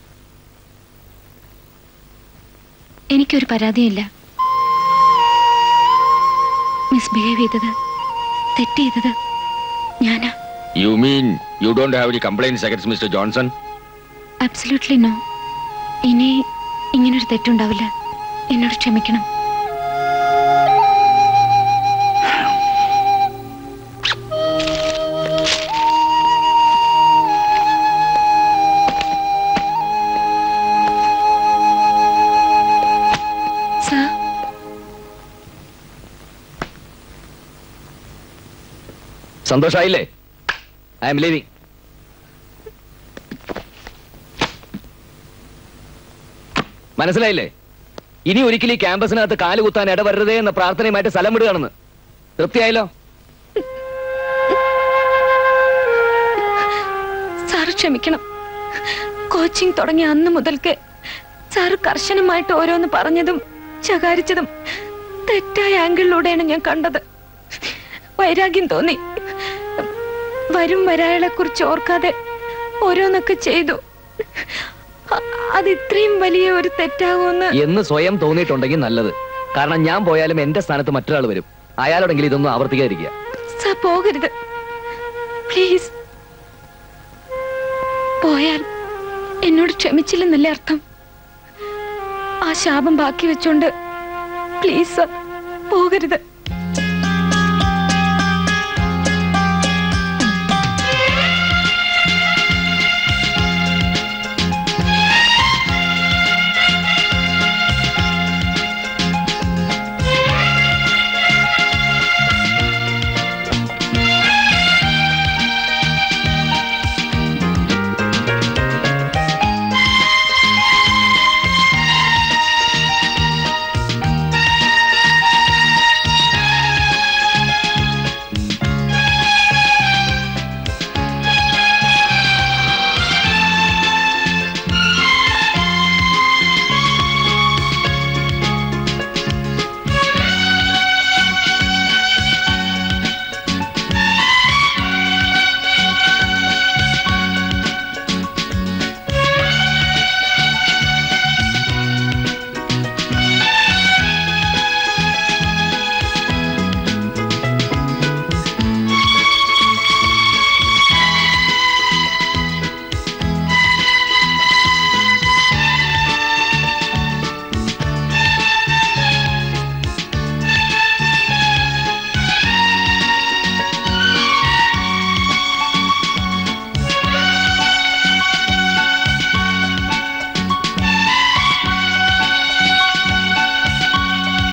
Speaker 1: എനിക്കൊരു പരാതിയില്ല മിസ്ബിഹേവ് ചെയ്തത് തെറ്റ് ചെയ്തത് ഞാനാ
Speaker 9: you mean you don't have any complaints against mister Johnson
Speaker 1: absolutely no ഇനി ഇങ്ങനൊരു തെറ്റുണ്ടാവില്ല എന്നോട് ക്ഷമിക്കണം സർ
Speaker 7: സന്തോഷായില്ലേ ഐ എം ലിവിംഗ് മനസ്സിലായില്ലേ ഇനി ഒരിക്കലും ഈ ക്യാമ്പസിനകത്ത് കാല് കുത്താൻ ഇടവരരുതേ എന്ന പ്രാർത്ഥനയുമായിട്ട് സ്ഥലം വിടുകയാണെന്ന് തൃപ്തിയായല്ലോ
Speaker 1: സാറ് ക്ഷമിക്കണം കോച്ചിങ് തുടങ്ങിയ അന്ന് മുതൽക്ക് സാറ് കർശനമായിട്ട് ഓരോന്ന് പറഞ്ഞതും ശകാരിച്ചതും തെറ്റായ ആംഗിളിലൂടെയാണ് ഞാൻ കണ്ടത് വൈരാഗ്യം തോന്നി വരും വരായളെ കുറിച്ച് ഓർക്കാതെ ഓരോന്നൊക്കെ ചെയ്തു അ- അത് ഇത്രയും വലിയ ഒരു തെറ്റാകുമെന്ന്
Speaker 7: എന്ന് സ്വയം തോന്നിയിട്ടുണ്ടെങ്കിൽ നല്ലത് കാരണം ഞാൻ പോയാലും എന്റെ സ്ഥാനത്ത് മറ്റൊരാൾ വരും അയാളോടെങ്കിലും ഇതൊന്നും ആവർത്തിക്കാതിരിക്കുക
Speaker 1: സാർ പോകരുത് പ്ലീസ് പോയാൽ എന്നോട് ക്ഷമിച്ചില്ലെന്നല്ലേ അർത്ഥം ആ ശാപം ബാക്കി വെച്ചോണ്ട് പ്ലീസ് സാർ പോകരുത്
Speaker 5: ആ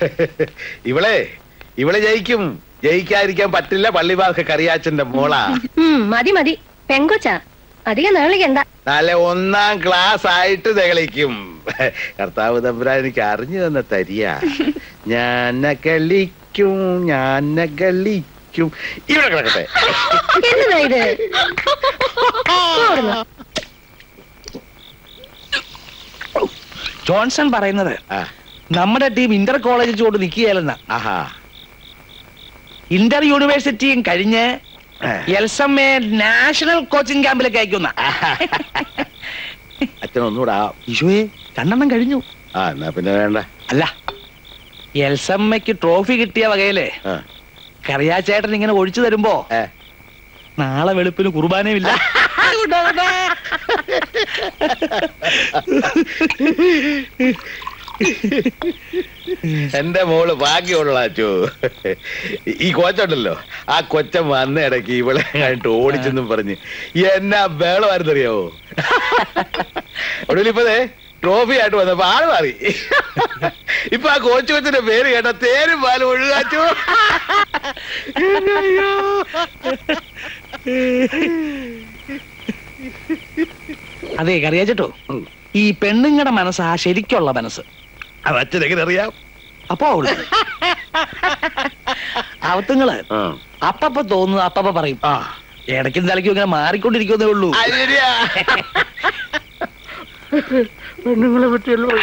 Speaker 2: ഇവളെ ഇവളെ ജയിക്കും ജയിക്കാതിരിക്കാൻ പറ്റില്ല പള്ളിവാർക്ക് കറിയാച്ചന്റെ മോളാ
Speaker 3: ഉം, മതി മതി പെങ്കൊച്ചാ അധികം നേളിക്കണ്ട
Speaker 2: നല്ല ഒന്നാം ക്ലാസ് ആയിട്ട് തെളിക്കും കർത്താവ് തമ്പുരാൻ എനിക്ക് അറിഞ്ഞു തന്ന തരിയ ഞാൻ കളിക്കും ഞാൻ കളിക്കും ഇവിടെ കിടക്കട്ടെ
Speaker 3: എന്നതാ ഇത് ഓടുന്നു.
Speaker 4: ജോൺസൺ പറയുന്നത്
Speaker 2: ആ,
Speaker 4: നമ്മുടെ ടീം ഇന്റർ കോളേജ് ചൂട് നിൽക്കുകയല്ലെന്ന
Speaker 2: ആഹാ
Speaker 4: ഇന്റർ യൂണിവേഴ്സിറ്റിയും കഴിഞ്ഞ്
Speaker 2: ഏ.
Speaker 4: എൽസമ്മയെ നാഷണൽ കോച്ചിങ് ക്യാമ്പിലേക്ക് അയക്കുന്ന
Speaker 2: അച്ഛൻ ഒന്നുകൂടാ
Speaker 4: ഈശോയെ രണ്ടെണ്ണം കഴിഞ്ഞു
Speaker 2: ആ എന്നാ പിന്നെ വേണ്ട
Speaker 4: അല്ല എൽസമ്മയ്ക്ക് ട്രോഫി കിട്ടിയ വകയില്
Speaker 2: ആ,
Speaker 4: കറിയാച്ചേട്ടൻ ഇങ്ങനെ ഒഴിച്ചു തരുമ്പോ
Speaker 2: ഏ.
Speaker 4: നാളെ വെളുപ്പിന് കുർബാനയുമില്ല
Speaker 2: എന്റെ മോള് ഭാഗ്യമുള്ള അച്ചു ഈ കോച്ചുണ്ടല്ലോ ആ കൊച്ചൻ വന്ന ഇടയ്ക്ക് ഇവളെ കണ്ടിട്ട് ഓടിച്ചെന്നും പറഞ്ഞ് എന്നാ ബേളമായിരുന്നറിയാവോ ഒടുവിൽ ഇപ്പതേ ട്രോഫി ആയിട്ട് വന്നപ്പോ ആള് മാറി ഇപ്പൊ ആ കോച്ചു കൊച്ചിന്റെ പേര് കേട്ട തേരും പാലും ഒഴുകാച്ചു
Speaker 4: അതെ കറിയാച്ചേട്ടോ ഈ പെണ്ണുങ്ങളുടെ മനസ്സ് ആ ശരിക്കുള്ള മനസ്സ്
Speaker 2: അത് അച്ഛൻ എങ്ങനെ അറിയാം
Speaker 4: അപ്പോ അവള് അവത്തുങ്ങള് അപ്പപ്പ തോന്നുന്നു അപ്പപ്പ പറയും
Speaker 2: ആ
Speaker 4: ഇടയ്ക്കും തലയ്ക്കും ഇങ്ങനെ മാറിക്കൊണ്ടിരിക്കുന്നേ ഉള്ളൂ
Speaker 2: അത് ശരിയാ
Speaker 4: പെണ്ണുങ്ങളെ പറ്റിയല്ലോ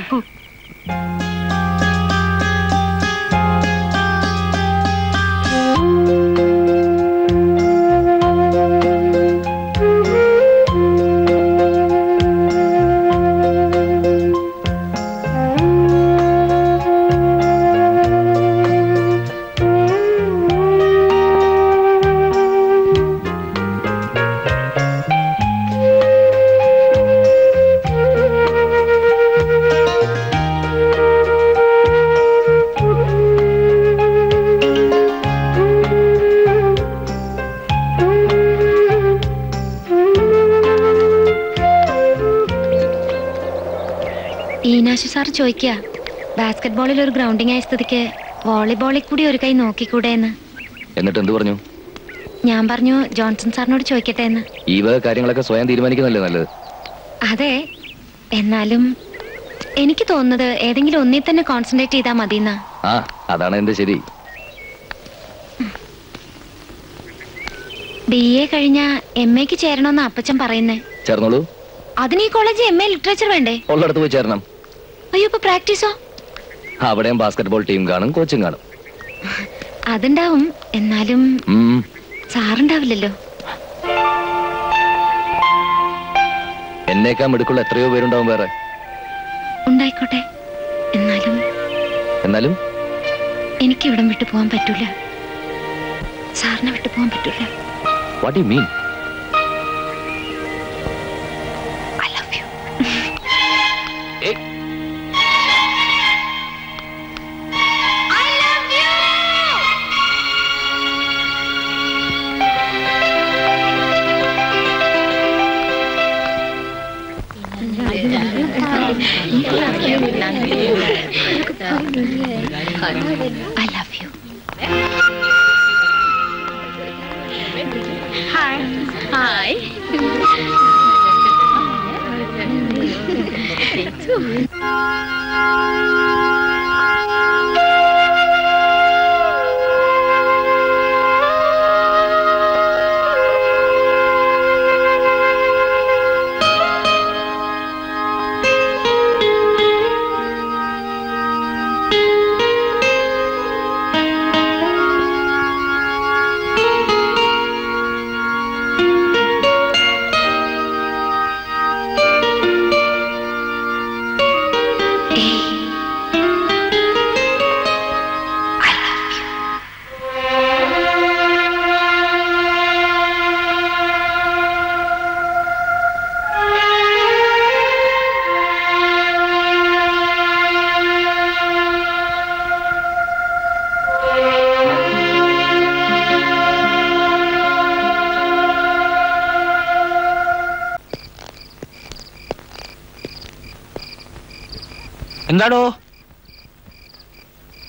Speaker 1: ഈനാശു സാർ ചോദിക്കുക ബാസ്കറ്റ് ബോളിൽ ഒരു ഗ്രൗണ്ടിങ് ആയ സ്ഥിതിക്ക് വോളിബോളിൽ കൂടി ഒരു കൈ നോക്കിക്കൂടെ എന്ന്
Speaker 7: എന്നിട്ട് എന്ത് പറഞ്ഞു
Speaker 1: ഞാൻ പറഞ്ഞു ജോൺസൺ സാറിനോട് ചോദിക്കട്ടെ എന്ന്
Speaker 7: ഈ വക കാര്യങ്ങളൊക്കെ സ്വയം തീരുമാനിക്കുന്നല്ലേ നല്ലത്
Speaker 1: അതെ എന്നാലും എനിക്ക് തോന്നുന്നത് ഏതെങ്കിലും ഒന്നിൽ തന്നെ കോൺസെൻട്രേറ്റ് ചെയ്താൽ മതിയെന്നാ
Speaker 7: ആ അതാണ് എന്റെ ശരി
Speaker 1: ബി എ കഴിഞ്ഞ എം എക്ക് ചേരണമെന്ന് അപ്പച്ചൻ പറയുന്നേ
Speaker 7: ചേർന്നോളൂ
Speaker 1: അതിന് ഈ കോളേജ് എം എ ലിറ്ററേച്ചർ വേണ്ടേ
Speaker 7: ഉള്ളിടത്ത് പോയി ചേരണം
Speaker 1: അയ്യോ ഇപ്പൊ പ്രാക്ടീസോ
Speaker 7: അവിടെയും ബാസ്കറ്റ്ബോൾ ടീം കാണും കോച്ചും കാണും
Speaker 1: അതുണ്ടാവും എന്നാലും
Speaker 7: ഉം.
Speaker 1: സാറുണ്ടാവില്ലല്ലോ
Speaker 7: എന്നേക്കാൾ മിടുക്കുള്ള എത്രയോ പേരുണ്ടാവും വേറെ
Speaker 1: ഉണ്ടായിക്കോട്ടെ എന്നാലും
Speaker 7: എന്നാലും
Speaker 1: എനിക്ക് ഇവിടം വിട്ടു പോകാൻ പറ്റൂല സാറിനെ വിട്ടു പോകാൻ പറ്റൂല
Speaker 7: what you mean
Speaker 1: I love you I love you hi
Speaker 4: എന്താടോ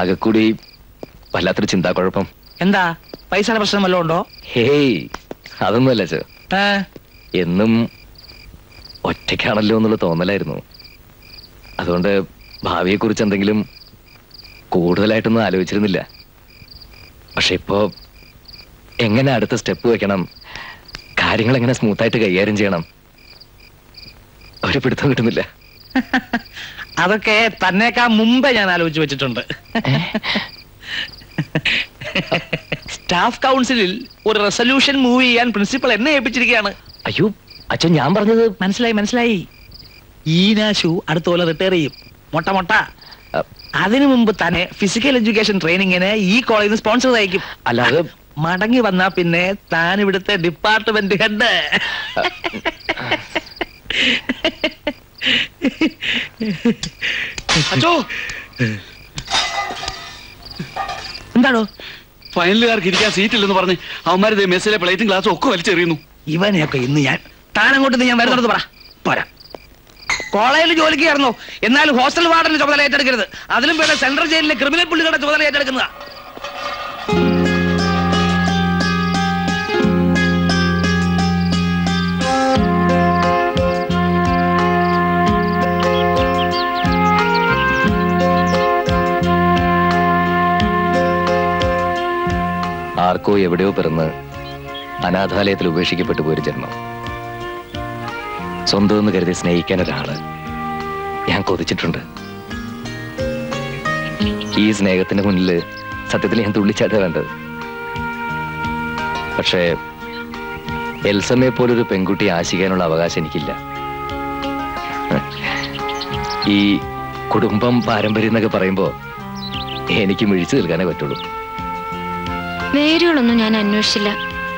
Speaker 7: ആകെ കൂടി വല്ലാത്തൊരു ചിന്താക്കുഴപ്പം
Speaker 4: എന്താ പൈസയുടെ പ്രശ്നം വല്ലതും ഉണ്ടോ
Speaker 7: ഹേയ് അതൊന്നുമല്ല ചോ
Speaker 4: ഏ?
Speaker 7: എന്നും ഒറ്റയ്ക്കാണല്ലോ എന്നുള്ള തോന്നലായിരുന്നു അതുകൊണ്ട് ഭാവിയെക്കുറിച്ച് എന്തെങ്കിലും കൂടുതലായിട്ടൊന്നും ആലോചിച്ചിരുന്നില്ല പക്ഷെ ഇപ്പോ എങ്ങനെ അടുത്ത സ്റ്റെപ്പ് വെക്കണം കാര്യങ്ങൾ എങ്ങനെ സ്മൂത്തായിട്ട് കൈകാര്യം ചെയ്യണം ഒരു പിടുത്തം കിട്ടുന്നില്ല
Speaker 4: അതൊക്കെ തന്നേക്കാ മുമ്പേ ഞാൻ ആലോചിച്ച് വെച്ചിട്ടുണ്ട് സ്റ്റാഫ് കൗൺസിലിൽ ഒരു റെസൊല്യൂഷൻ മൂവ് ചെയ്യാൻ പ്രിൻസിപ്പൽ എന്നെ ഏൽപ്പിച്ചിരിക്കുകയാണ്
Speaker 7: അയ്യോ അച്ഛൻ ഞാൻ പറഞ്ഞത്
Speaker 4: മനസ്സിലായി മനസ്സിലായി ഈനാശു അടുത്ത പോലെ റിട്ടയർ ചെയ്യും മൊട്ട മൊട്ട
Speaker 7: അ,
Speaker 4: അതിനു മുമ്പ് തന്നെ ഫിസിക്കൽ എഡ്യൂക്കേഷൻ ട്രെയിനിങ്ങിന് ഈ കോളേജിൽ നിന്ന് സ്പോൺസർ അയക്കും
Speaker 7: അല്ലാതെ
Speaker 4: മടങ്ങി വന്നാ പിന്നെ താൻ ഇവിടുത്തെ ഡിപ്പാർട്ട്മെന്റ് ഹെഡ്
Speaker 10: അച്ചോ
Speaker 4: എന്താണോ
Speaker 10: ഫൈനലുകാർക്ക് ഇരിക്കാൻ സീറ്റില്ലെന്ന് പറഞ്ഞ് അവന്മാര് മെസ്സിലെ പ്ലേറ്റും ഗ്ലാസും ഒക്കെ വലിച്ചെറിയുന്നു
Speaker 4: ഇവനെയൊക്കെ ഇന്ന് ഞാൻ താൻ അങ്ങോട്ട് ഞാൻ വരുന്നത് പറ പോരാ കോളേജിൽ ജോലിക്ക് കയറുന്നു എന്നാൽ ഹോസ്റ്റൽ വാർഡന്റെ ചുമതല ഏറ്റെടുക്കരുത് അതിലും വേണ്ട സെൻട്രൽ ജയിലിലെ ക്രിമിനൽ പുള്ളികളുടെ ചുമതല ഏറ്റെടുക്കുന്നതാ
Speaker 7: ആർക്കോ എവിടെയോ പിറന്ന് അനാഥാലയത്തിൽ ഉപേക്ഷിക്കപ്പെട്ടു പോയൊരു ജന്മം സ്വന്തം എന്ന് കരുതി സ്നേഹിക്കാൻ ഒരാള് ഞാൻ കൊതിച്ചിട്ടുണ്ട് ഈ സ്നേഹത്തിന് മുന്നിൽ സത്യത്തിൽ ഞാൻ തുള്ളിച്ചാട്ട വേണ്ടത് പക്ഷേ എൽസമ്മയെ പോലൊരു പെൺകുട്ടിയെ ആശിക്കാനുള്ള അവകാശം എനിക്കില്ല ഈ കുടുംബം പാരമ്പര്യം എന്നൊക്കെ പറയുമ്പോ എനിക്ക് മിഴിച്ചു നിൽക്കാനേ പറ്റുള്ളൂ
Speaker 1: വേരുകളൊന്നും ഞാൻ അന്വേഷിച്ചില്ല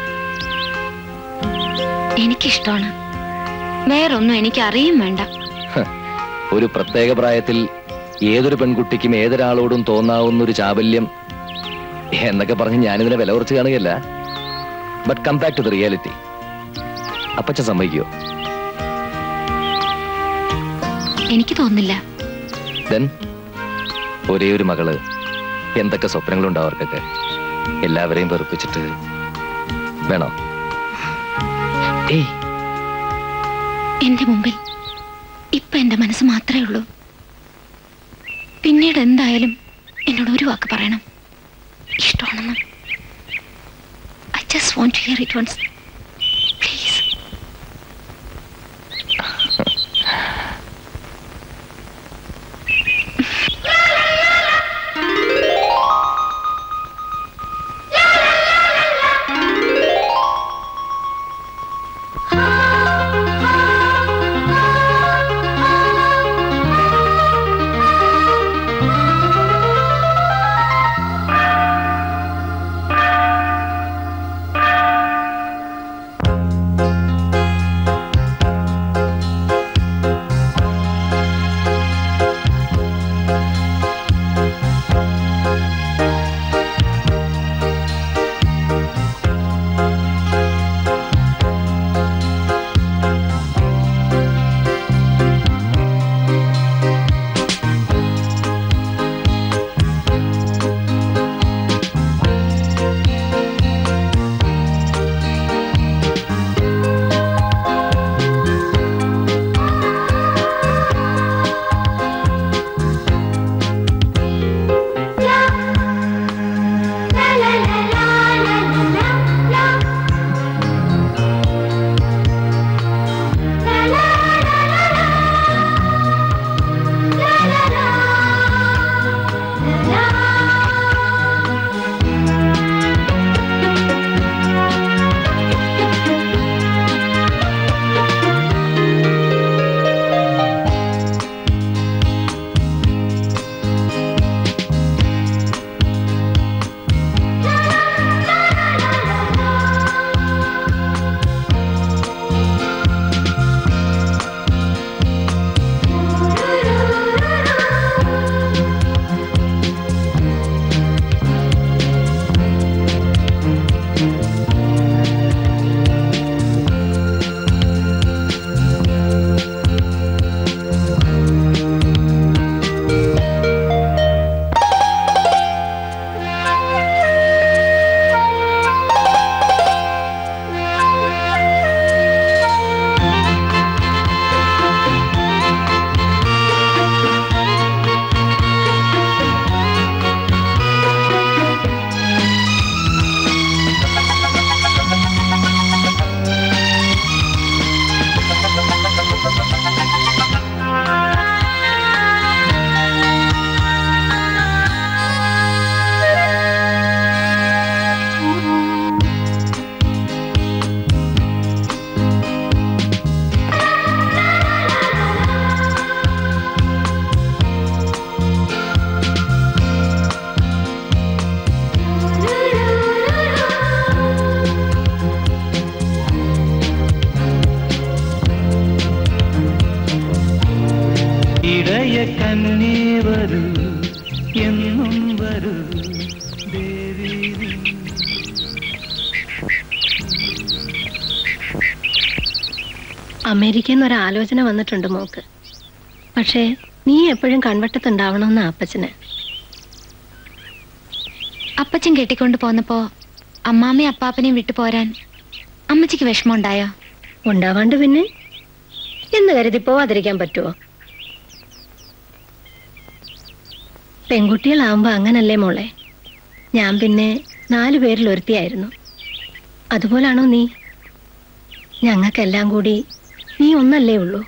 Speaker 1: എനിക്കിഷ്ടമാണ് വേറൊന്നും എനിക്ക് അറിയും വേണ്ട
Speaker 7: ഹ, ഒരു പ്രത്യേക പ്രായത്തിൽ ഏതൊരു പെൺകുട്ടിക്കും ഏതൊരാളോടും തോന്നാവുന്ന ഒരു ചാബല്യം എന്നൊക്കെ പറഞ്ഞ് ഞാനിതിനെ വില കുറച്ച് കാണുകയല്ല but come back to the reality അപ്പച്ച സമ്മതിക്കോ
Speaker 1: എനിക്ക് തോന്നില്ല
Speaker 7: ദെൻ ഒരേ ഒരു മകള് എന്തൊക്കെ സ്വപ്നങ്ങളുണ്ടോ അവർക്കൊക്കെ എല്ലാവരെയും വെറുപ്പിച്ചിട്ട് വേണോ ഏയ്
Speaker 1: എന്റെ മുമ്പിൽ ഇപ്പൊ എന്റെ മനസ്സ് മാത്രമേ ഉള്ളൂ പിന്നീട് എന്തായാലും എന്നോട് ഒരു വാക്ക് പറയണം ഇഷ്ടമാണെന്ന് I just want to hear it once please
Speaker 11: വരൂ എന്നും വരൂ ദേവി നീ
Speaker 3: അമേരിക്കയിൽ നിന്ന് ഒരു ആലോചന വന്നിട്ടുണ്ട് മോക്ക് പക്ഷേ നീ എപ്പോഴും കൺവട്ടത്തുണ്ടാവണമെന്ന അപ്പച്ചന്
Speaker 1: അപ്പച്ചൻ കെട്ടിക്കൊണ്ട് പോന്നപ്പോ അമ്മാമ്മയും അപ്പാപ്പനെയും വിട്ടു പോരാൻ അമ്മച്ചിക്ക് വിഷമമുണ്ടായോ
Speaker 3: ഉണ്ടാവാണ്ട് പിന്നെ എന്ന് കരുതി പോവാതിരിക്കാൻ പറ്റുമോ പെൺകുട്ടികളാവുമ്പോ അങ്ങനല്ലേ മോളെ ഞാൻ പിന്നെ നാലു പേരിൽ ഒരുത്തിയായിരുന്നു അതുപോലാണോ നീ ഞങ്ങൾക്കെല്ലാം കൂടി നീ ഒന്നല്ലേ ഉള്ളൂ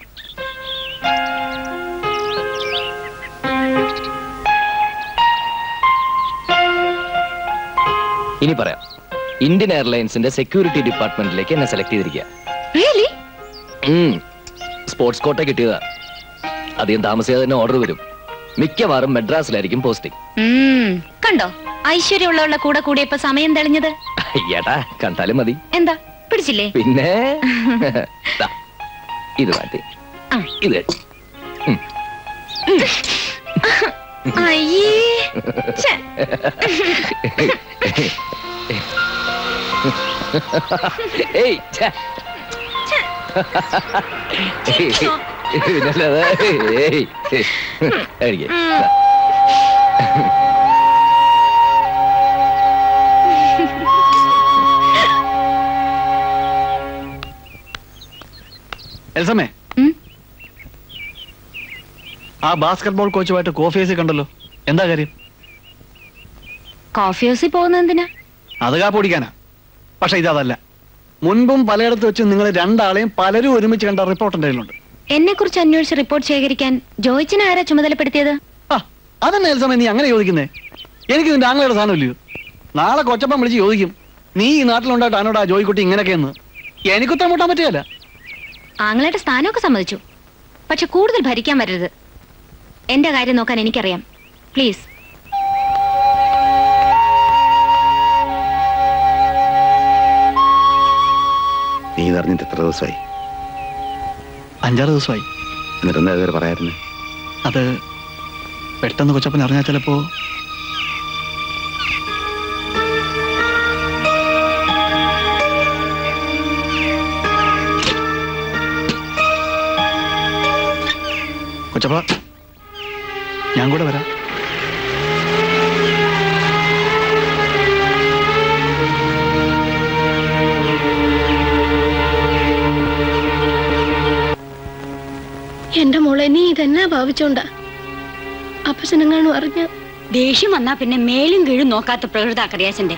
Speaker 7: ഇനി പറയാം ഇന്ത്യൻ എയർലൈൻസിന്റെ സെക്യൂരിറ്റി ഡിപ്പാർട്ട്മെന്റിലേക്ക് എന്നെ സെലക്ട് ചെയ്തിരിക്കുക
Speaker 1: റിയലി
Speaker 7: സ്പോർട്സ് കോട്ട കിട്ടിയതാ അധികം താമസിയാതെ തന്നെ ഓർഡർ വരും മിക്കവാറും മെഡ്രാസിലായിരിക്കും പോസ്റ്റിംഗ്
Speaker 1: കണ്ടോ ഐശ്വര്യമുള്ളവളുടെ കൂടെ കൂടിയപ്പോ സമയം തെളിഞ്ഞത്
Speaker 7: ഏട്ടാ കണ്ടാലും മതി
Speaker 1: എന്താ പിടിച്ചില്ലേ
Speaker 7: പിന്നെ ദാ, ഇത് മാറ്റി
Speaker 1: ആ.
Speaker 7: ഇത് കെട്ടി. ഉം.
Speaker 1: അയ്യേ ഛെ,
Speaker 7: ഏയ് ഛെ.
Speaker 1: ചിരിക്കോ?
Speaker 7: പിന്നല്ലാതെ, ഏയ് കഴിക്ക്. ദാ.
Speaker 12: എൽസമ്മേ
Speaker 1: ഉം?
Speaker 12: ആ ബാസ്കറ്റ് ബോൾ കോച്ചുമായിട്ട് കോഫി ഹൗസിൽ കണ്ടല്ലോ എന്താ കാര്യം
Speaker 1: കോഫി ഹൗസിൽ പോകുന്നത് എന്തിനാ
Speaker 12: അത് കാപ്പൊടിക്കാനാ പക്ഷെ ഇതല്ല മുൻപും പലയിടത്ത് വെച്ച് നിങ്ങൾ രണ്ടാളെയും പലരും ഒരുമിച്ച് കണ്ട റിപ്പോർട്ട് എൻ്റെ കയ്യിലുണ്ട്
Speaker 1: എന്നെ കുറിച്ച് അന്വേഷിച്ച് റിപ്പോർട്ട് ശേഖരിക്കാൻ ജോയിച്ചിനെ ആരാ ചുമതലപ്പെടുത്തിയത്
Speaker 12: ആ അതന്നെ എൽസമ്മേ നീ അങ്ങനെ ചോദിക്കുന്നേ എനിക്ക് നിന്റെ ആങ്ങളുടെ സാധനമില്ലയോ നാളെ കൊച്ചപ്പം വിളിച്ച് ചോദിക്കും നീ ഈ നാട്ടിലുണ്ടായിട്ട് ആനോട് ആ ജോയിക്കുട്ടി ഇങ്ങനെയൊക്കെയെന്ന് എനിക്കുത്തരം മുട്ടാൻ പറ്റുകയല്ല
Speaker 1: ആങ്ങളയുടെ സ്ഥാനമൊക്കെ സമ്മതിച്ചു പക്ഷെ കൂടുതൽ ഭരിക്കാൻ വരരുത് എന്റെ കാര്യം നോക്കാൻ എനിക്കറിയാം പ്ലീസ്
Speaker 2: നീ ഇതറിഞ്ഞിട്ട് എത്ര ദിവസമായി
Speaker 12: അഞ്ചാറ് ദിവസമായി
Speaker 2: എന്നിട്ട് എന്താ ഇതുവരെ പറയായിരുന്നു
Speaker 12: അത് പെട്ടെന്ന് കൊച്ചപ്പൻ അറിഞ്ഞാൽ ചിലപ്പോ കൊച്ചപ്പ ഞാൻ കൂടെ വരാം
Speaker 3: എന്റെ മോളെ നീ ഇതെന്നാ ഭാവിച്ചോണ്ടാ അപ്പച്ചനെങ്ങാനും അറിഞ്ഞ
Speaker 6: ദേഷ്യം വന്നാ പിന്നെ മേലും കീഴും നോക്കാത്ത പ്രകൃത കറിയാച്ചന്റെ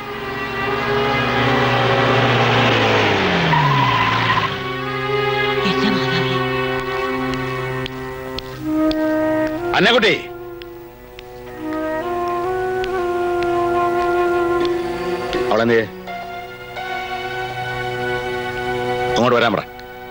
Speaker 6: എന്റെ മാതാവേ
Speaker 2: അന്നക്കുട്ടി അവളെന്തേ അങ്ങോട്ട് വരാൻ പറ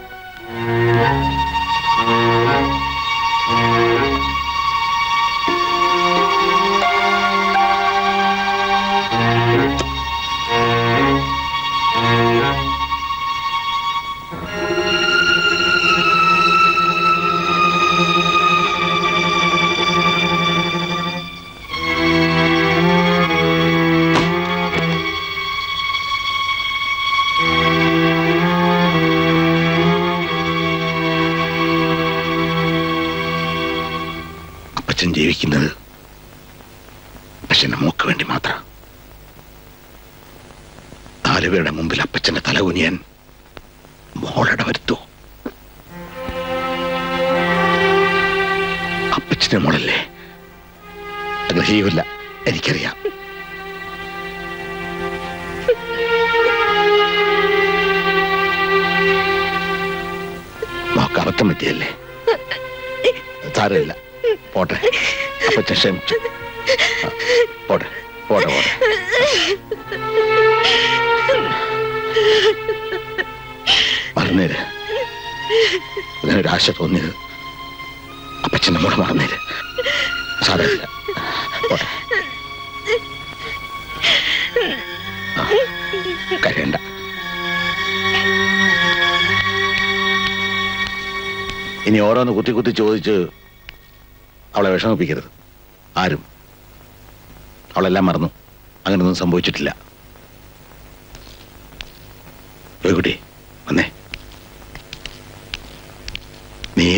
Speaker 2: അപ്പച്ചൻ ജീവിക്കുന്നത് അപ്പച്ചന്റെ മോക്ക് വേണ്ടി മാത്രം നാലുപേരുടെ മുമ്പിൽ അപ്പച്ചന്റെ തല കുനിയാൻ മോളട വരുത്തൂ അപ്പച്ചന്റെ മോളല്ലേ അത് ചെയ്യൂല എനിക്കറിയാം മോക്ക് അബദ്ധം പറ്റിയല്ലേ സാരമില്ല പോട്ടെ അപ്പച്ചൻ ക്ഷമിച്ചു ആ, പോട്ടെ പോട്ടെ പോട്ടെ മറന്നേര് ഇതിനൊരു ആശ തോന്നിയത് അപ്പച്ചന്റെ മോളെ മറന്നേര് സാരമില്ല പോട്ടെ ആ, കരയണ്ട ഇനി ഓരോന്ന് കുത്തി കുത്തി ചോദിച്ച് അവളെ വിഷമിപ്പിക്കരുത് ആരും അവളെല്ലാം മറന്നു അങ്ങനെയൊന്നും സംഭവിച്ചിട്ടില്ല കുട്ടി വന്നേ നീ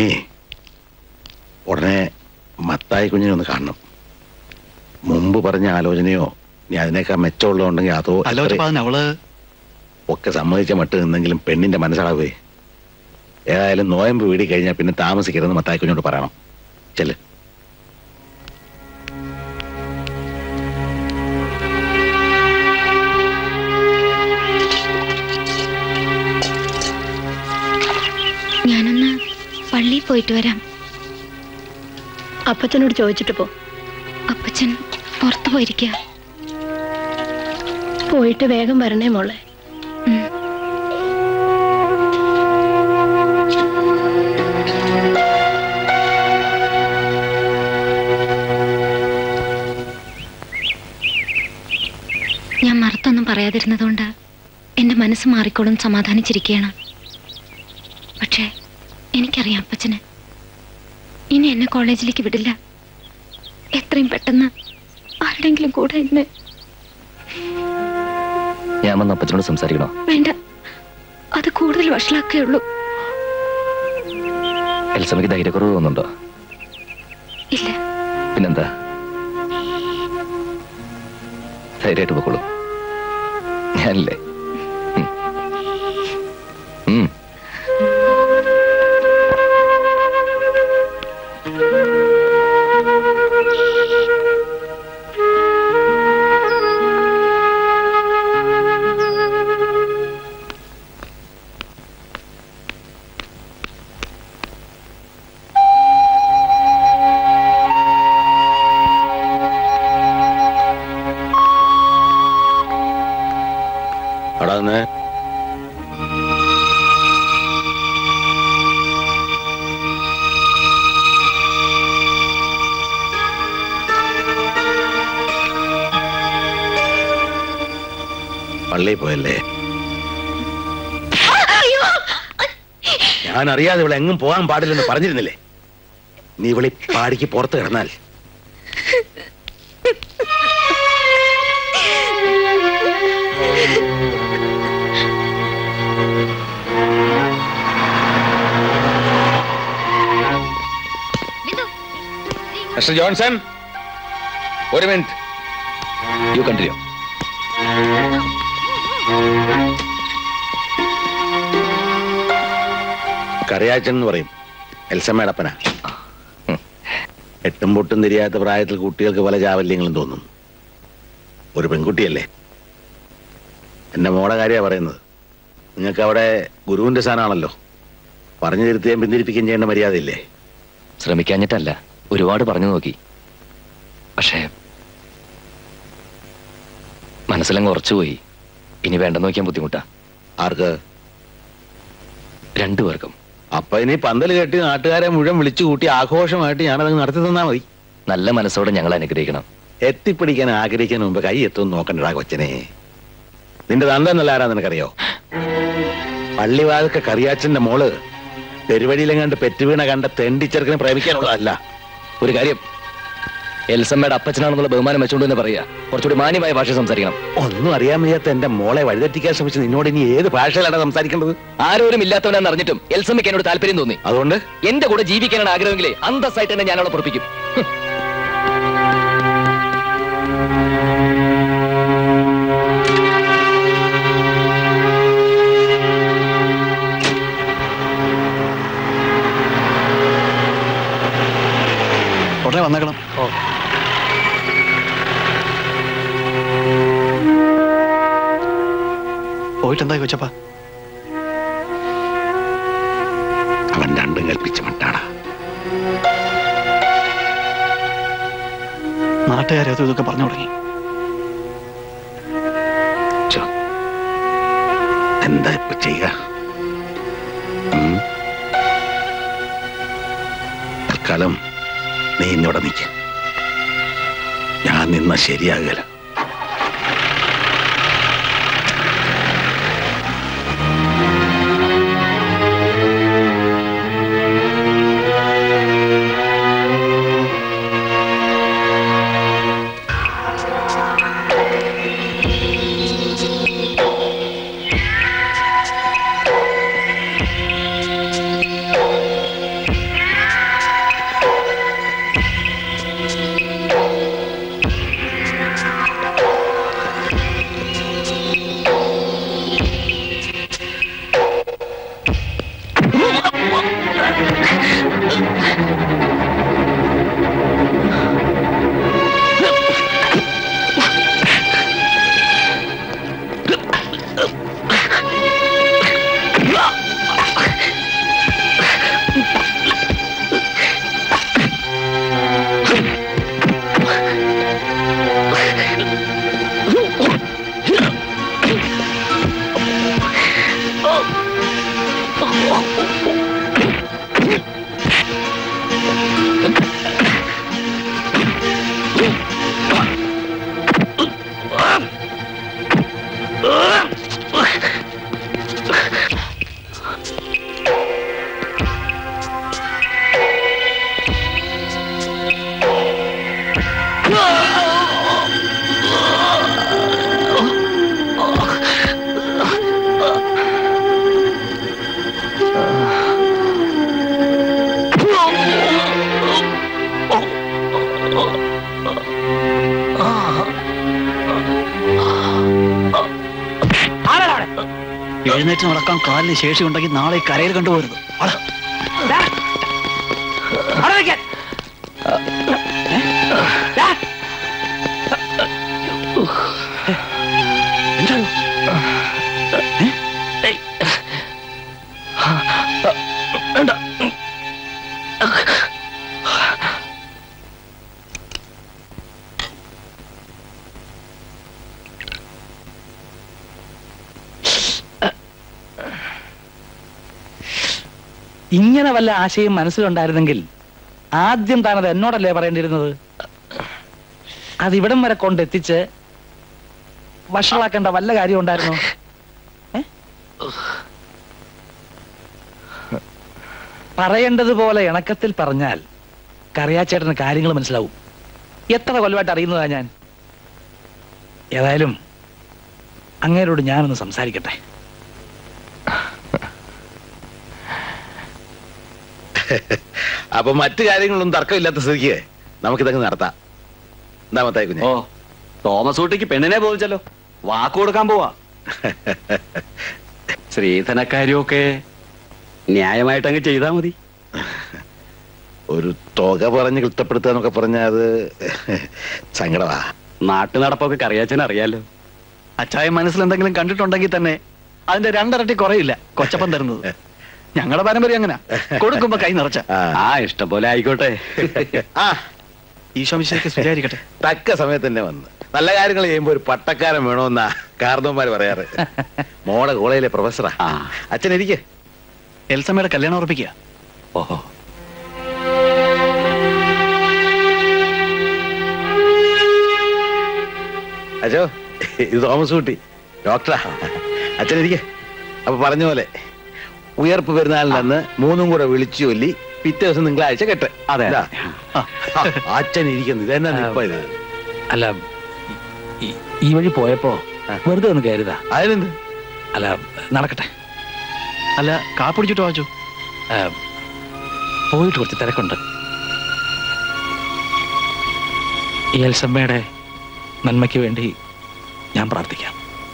Speaker 2: ഉടനെ മത്തായി കുഞ്ഞിനെ ഒന്ന് കാണണം മുമ്പ് പറഞ്ഞ ആലോചനയോ നീ അതിനേക്കാൾ മെച്ചമുള്ളതുണ്ടെങ്കിൽ അതോ
Speaker 12: അല്ല ഒറ്റപ്പാതൻ അവള്
Speaker 2: ഒക്കെ സമ്മതിച്ച മട്ട് നിന്നെങ്കിലും പെണ്ണിന്റെ മനസ്സിലാവേ ഏതായാലും നോയമ്പ് വീടി കഴിഞ്ഞാൽ പിന്നെ താമസിക്കരുതെന്ന് മത്തായി കുഞ്ഞോട് പറയണം ചെല്ല്
Speaker 1: ഞാനൊന്ന് പള്ളിയിൽ പോയിട്ട് വരാം
Speaker 3: അപ്പച്ചനോട് ചോദിച്ചിട്ട് പോ
Speaker 1: അപ്പച്ചൻ പുറത്തു പോയിരിക്കുക
Speaker 3: പോയിട്ട് വേഗം വരണേ മോളെ
Speaker 1: ഞാൻ മറുത്തൊന്നും പറയാതിരുന്നതുകൊണ്ട് എന്റെ മനസ്സ് മാറിക്കോളും സമാധാനിച്ചിരിക്കുകയാണ് പക്ഷേ എനിക്കറിയാം അപ്പച്ചന് ഇനി എന്നെ കോളേജിലേക്ക് വിടില്ല എത്രയും പെട്ടെന്ന് ആരുടെങ്കിലും കൂടെ എന്നെ
Speaker 7: ഞാൻ വന്ന് അപ്പച്ചനോട് സംസാരിക്കണോ
Speaker 1: വേണ്ട അത് കൂടുതൽ വഷളാക്കേ ഉള്ളൂ
Speaker 7: എൽസമ്മയ്ക്ക് ധൈര്യക്കുറവ് തോന്നുന്നുണ്ടോ
Speaker 1: ഇല്ല
Speaker 7: പിന്നെന്താ ധൈര്യമായിട്ട് പൊക്കോളൂ ഞാനില്ലേ ഉം. ഉം.
Speaker 2: അവിടെ നിന്ന് പള്ളിയിൽ പോയല്ലേ ഞാൻ അറിയാതെ ഇവിടെ എങ്ങും പോകാൻ പാടില്ലെന്ന് പറഞ്ഞിരുന്നില്ലേ നീ ഇവിടെ ഈ പാടിക്ക് പുറത്ത് കിടന്നാൽ മിസ്റ്റർ ജോൺസൺ ഒരു മിനിറ്റ്
Speaker 7: യു കണ്ടിന്യൂ
Speaker 2: കറിയാച്ചൻ എന്ന് പറയും എൽസമ്മേടപ്പന എട്ടും പൊട്ടും തിരിയാത്ത പ്രായത്തിൽ കുട്ടികൾക്ക് പല ചാവല്യങ്ങളും തോന്നും ഒരു പെൺകുട്ടിയല്ലേ എന്റെ മോടെ കാര്യമാണ് പറയുന്നത് നിങ്ങൾക്ക് അവിടെ ഗുരുവിന്റെ സ്ഥാനമാണല്ലോ പറഞ്ഞു തിരുത്തുകയും പിന്തിരിപ്പിക്കുകയും ചെയ്യേണ്ട മര്യാദയില്ലേ
Speaker 7: ശ്രമിക്കാഞ്ഞിട്ടല്ല ഒരുപാട് പറഞ്ഞു നോക്കി പക്ഷേ മനസ്സിലങ്ങ് ഉറച്ചുപോയി ഇനി വേണ്ടെന്ന് നോക്കിയാൻ ബുദ്ധിമുട്ടാ
Speaker 2: ആർക്ക്
Speaker 7: രണ്ടുപേർക്കും
Speaker 2: അപ്പൊ ഇനി പന്തൽ കെട്ടി നാട്ടുകാരെ മുഴുവൻ വിളിച്ചു കൂട്ടി ആഘോഷമായിട്ട് ഞാനത് നടത്തി തന്നാ മതി
Speaker 7: നല്ല മനസ്സോടെ ഞങ്ങൾ അനുഗ്രഹിക്കണം
Speaker 2: എത്തിപ്പിടിക്കാൻ ആഗ്രഹിക്കാൻ മുമ്പ് കൈ എത്തും നോക്കണ്ടടാ കൊച്ചനെ നിന്റെ തന്തെന്നല്ല ആരാ നിനക്കറിയോ പള്ളിവാതൊക്കെ കറിയാച്ചന്റെ മോള് പെരുവഴിയിലെങ്ങാണ്ട് പെറ്റുവീണ കണ്ട തെണ്ടിച്ചെറുക്കിനെ പ്രേമിക്കാനുള്ളതല്ല
Speaker 7: ഒരു കാര്യം എൽസമ്മയുടെ അപ്പച്ചനാണെന്നുള്ള ബഹുമാനം വെച്ചുകൊണ്ട് തന്നെ പറയാ കുറച്ചുകൂടി മാന്യമായ ഭാഷ സംസാരിക്കണം
Speaker 2: ഒന്നും അറിയാൻ വയ്യാത്ത എന്റെ മോളെ വഴിതെറ്റിക്കാൻ ശ്രമിച്ച് നിന്നോട് ഇനി ഏത് ഭാഷയിലാണ് സംസാരിക്കേണ്ടത്
Speaker 7: ആരോരും ഇല്ലാത്തവനാണെന്ന് അറിഞ്ഞിട്ടും എൽസമ്മയ്ക്ക് എന്നോട് താല്പര്യം തോന്നി
Speaker 2: അതുകൊണ്ട്
Speaker 7: എന്റെ കൂടെ ജീവിക്കാനാണ് ആഗ്രഹമെങ്കിലേ അന്തസ്സായിട്ട് തന്നെ ഞാൻ അവളെ പൊറപ്പിക്കും ഹും.
Speaker 12: ഉടനെ വന്നേക്കണം പോയിട്ട് എന്തായി കൊച്ചപ്പാ
Speaker 2: അവൻ രണ്ടും കൽപ്പിച്ച മട്ടാണ്
Speaker 12: നാട്ടുകാരെ അതും ഇതൊക്കെ പറഞ്ഞു തുടങ്ങി
Speaker 2: എന്താ ഇപ്പൊ ചെയ്യുക ഉം? തൽക്കാലം നീ ഇന്നിവിടെ നിൽക്ക ഞാൻ നിന്ന ശരിയാകല
Speaker 12: എഴുന്നേറ്റ് നടക്കാൻ കാലിന് ശേഷി ഉണ്ടെങ്കിൽ നാളെ ഈ കരയിൽ കണ്ടുപോരുത്
Speaker 4: ഇങ്ങനെ വല്ല ആശയം മനസ്സിലുണ്ടായിരുന്നെങ്കിൽ ആദ്യം താനത് എന്നോടല്ലേ പറയേണ്ടിയിരുന്നത് അത് ഇവിടം വരെ കൊണ്ടെത്തിച്ച് വഷളാക്കേണ്ട വല്ല കാര്യം ഉണ്ടായിരുന്നു പറയേണ്ടതുപോലെ ഇണക്കത്തിൽ പറഞ്ഞാൽ കറിയാച്ചേട്ടന് കാര്യങ്ങൾ മനസ്സിലാവും എത്ര കൊല്ലമായിട്ട് അറിയുന്നതാ ഞാൻ ഏതായാലും അങ്ങേരോട് ഞാനൊന്ന് സംസാരിക്കട്ടെ
Speaker 2: അപ്പൊ മറ്റു കാര്യങ്ങളൊന്നും തർക്കമില്ലാത്ത സ്ഥിതിക്ക് നമുക്കിതങ്ങ് നടത്താം എന്താ മത്തായി കുഞ്ഞെ
Speaker 10: ഓ തോമസ് ഊട്ടിക്ക് പെണ്ണിനെ ബോധിച്ചല്ലോ വാക്ക് കൊടുക്കാൻ പോവാ ശ്രീധനക്കാര്യമൊക്കെ ന്യായമായിട്ട് അങ്ങ് ചെയ്താൽ മതി
Speaker 2: ഒരു തുക പറഞ്ഞ് ക്ലിഷ്ടപ്പെടുത്തുക എന്നൊക്കെ പറഞ്ഞാൽ അത് സങ്കടമാ
Speaker 10: നാട്ടു നടപ്പൊക്കെ കറിയാച്ചൻ അറിയാലോ
Speaker 12: അച്ചായ മനസ്സിൽ എന്തെങ്കിലും കണ്ടിട്ടുണ്ടെങ്കിൽ തന്നെ അതിന്റെ രണ്ടരട്ടി കുറയില്ല കൊച്ചപ്പം തരുന്നത് ഞങ്ങളുടെ പാരമ്പര്യം അങ്ങനെ കൊടുക്കുമ്പോ കൈ നിറച്ച
Speaker 10: ആ ഇഷ്ടം പോലെ ആയിക്കോട്ടെ
Speaker 2: ആ
Speaker 12: ഈശോ മിശിഹായ്ക്ക് സ്തുതിയായിരിക്കട്ടെ
Speaker 2: തക്ക സമയത്ത് തന്നെ വന്ന് നല്ല കാര്യങ്ങൾ ചെയ്യുമ്പോ ഒരു പട്ടക്കാരൻ വേണമെന്നാ കാർന്നവന്മാര് പറയാറ് മോടെ കോളേജിലെ പ്രൊഫസറാ അച്ഛൻ ഇരിക്കെ
Speaker 12: എൽസമ്മയുടെ കല്യാണം ഉറപ്പിക്കുക
Speaker 10: ഓഹോ
Speaker 2: അച്ഛോ ഇത് തോമസ് കുട്ടി ഡോക്ടറാ അച്ഛൻ ഇരിക്കെ അപ്പൊ പറഞ്ഞ പോലെ ഉയർപ്പ് പെരുന്നാളിനന്ന് മൂന്നും കൂടെ വിളിച്ചു ചൊല്ലി പിറ്റേ ദിവസം തിങ്കളാഴ്ച കെട്ട്
Speaker 10: അതെ.
Speaker 2: ഇതാ. ആ, അച്ഛൻ ഇരിക്കുന്നു ഇതെന്നാ നിപ്പ ഇത്
Speaker 4: അല്ല ഈ- ഈ വഴി പോയപ്പോ വെറുതെ ഒന്ന് കയറിയതാ
Speaker 2: അതിനെന്ത്
Speaker 4: അല്ല നടക്കട്ടെ
Speaker 12: അല്ല കാപ്പിടിച്ചിട്ട് വാച്ചു
Speaker 4: ആ, പോയിട്ട് കുറച്ച് തിരക്കുണ്ട് ഈ എൽസമ്മയുടെ നന്മയ്ക്ക് വേണ്ടി ഞാൻ പ്രാർത്ഥിക്കാം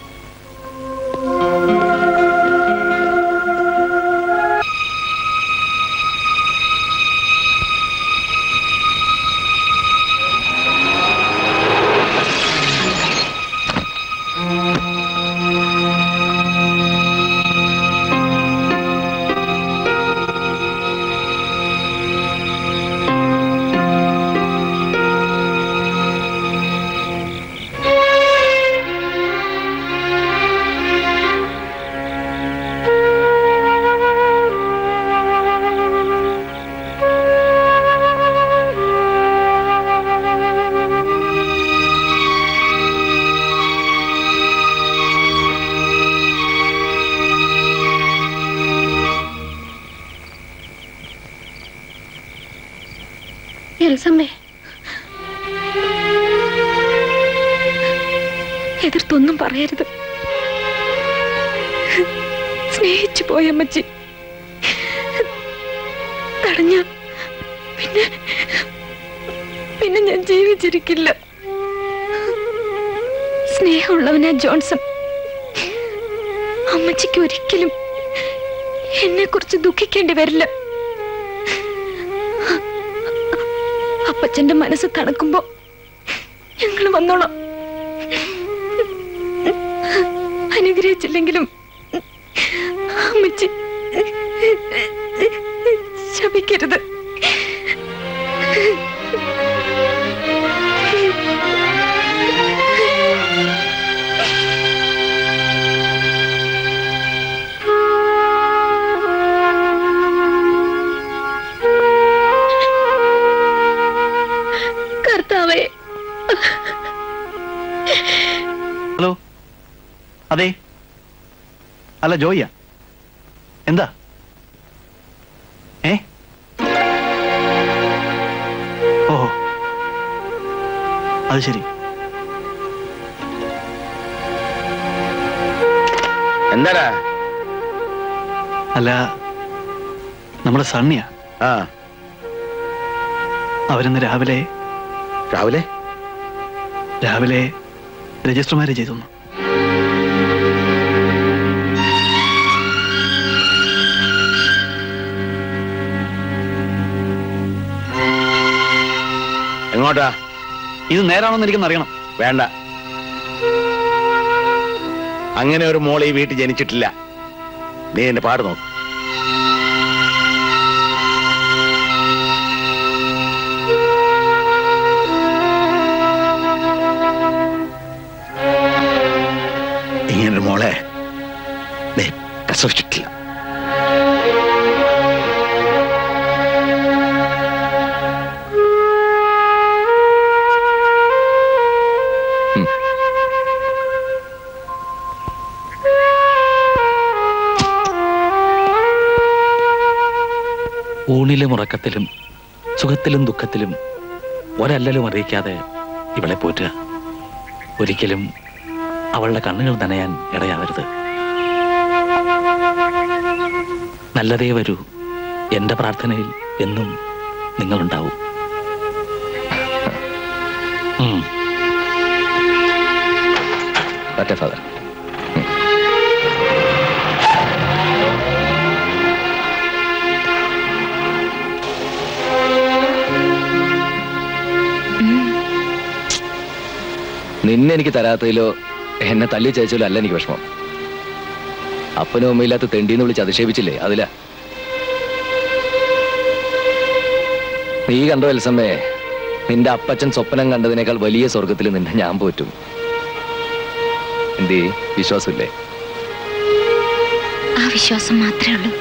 Speaker 3: എൽസമ്മേ
Speaker 1: എതിർത്തൊന്നും പറയരുത് സ്നേഹിച്ചു പോയ അമ്മച്ചി തടഞ്ഞ പിന്നെ പിന്നെ ഞാൻ ജീവിച്ചിരിക്കില്ല സ്നേഹമുള്ളവനാ ജോൺസൺ അമ്മച്ചിക്ക് ഒരിക്കലും എന്നെ കുറിച്ച് ദുഃഖിക്കേണ്ടി വരില്ല അപ്പച്ചന്റെ മനസ്സ് തണുക്കുമ്പോ ഞങ്ങൾ വന്നോളാം അനുഗ്രഹിച്ചില്ലെങ്കിലും അമ്മച്ചി ശപിക്കരുത്
Speaker 12: അല്ല ജോയിയാ എന്താ ഏ ഓഹോ അത് ശരി
Speaker 2: എന്താടാ
Speaker 12: അല്ല നമ്മുടെ സണ്ണിയാ
Speaker 2: ആ
Speaker 12: അവരിന്ന് രാവിലെ
Speaker 2: രാവിലെ
Speaker 12: രാവിലെ രജിസ്റ്റർ മാരേജ് ചെയ്തു
Speaker 2: എങ്ങോട്ടാ
Speaker 12: ഇത് നേരാണെന്ന് എനിക്കൊന്ന് അറിയണം
Speaker 2: വേണ്ട അങ്ങനെ ഒരു മോൾ ഈ വീട്ടിൽ ജനിച്ചിട്ടില്ല നീ എന്റെ പാട് നോക്ക് ഇങ്ങനൊരു മോളെ ദേ പ്രസവിച്ചിട്ടില്ല
Speaker 4: ഊണിലും ഉറക്കത്തിലും സുഖത്തിലും ദുഃഖത്തിലും ഒരല്ലലും അറിയിക്കാതെ ഇവളെ പോറ്റുക ഒരിക്കലും അവളുടെ കണ്ണുകൾ നനയാൻ ഇടയാവരുത് നല്ലതേ വരൂ എന്റെ പ്രാർത്ഥനയിൽ എന്നും നിങ്ങളുണ്ടാവും ഉം.
Speaker 7: പറ്റേ ഫാദർ നിന്നെ എനിക്ക് തരാത്തതിലോ എന്നെ തല്ലി ചതച്ചാലോ അല്ല എനിക്ക് വിഷമം അപ്പനും അമ്മയില്ലാത്ത തെണ്ടീന്ന് വിളിച്ച് അധിക്ഷേപിച്ചില്ലേ അതില നീ കണ്ടോ എൽസമ്മേ നിന്റെ അപ്പച്ചൻ സ്വപ്നം കണ്ടതിനേക്കാൾ വലിയ സ്വർഗത്തിൽ നിന്നെ ഞാൻ പോറ്റും എന്തേ വിശ്വാസമില്ലേ
Speaker 1: ആ വിശ്വാസം മാത്രമേ ഉള്ളൂ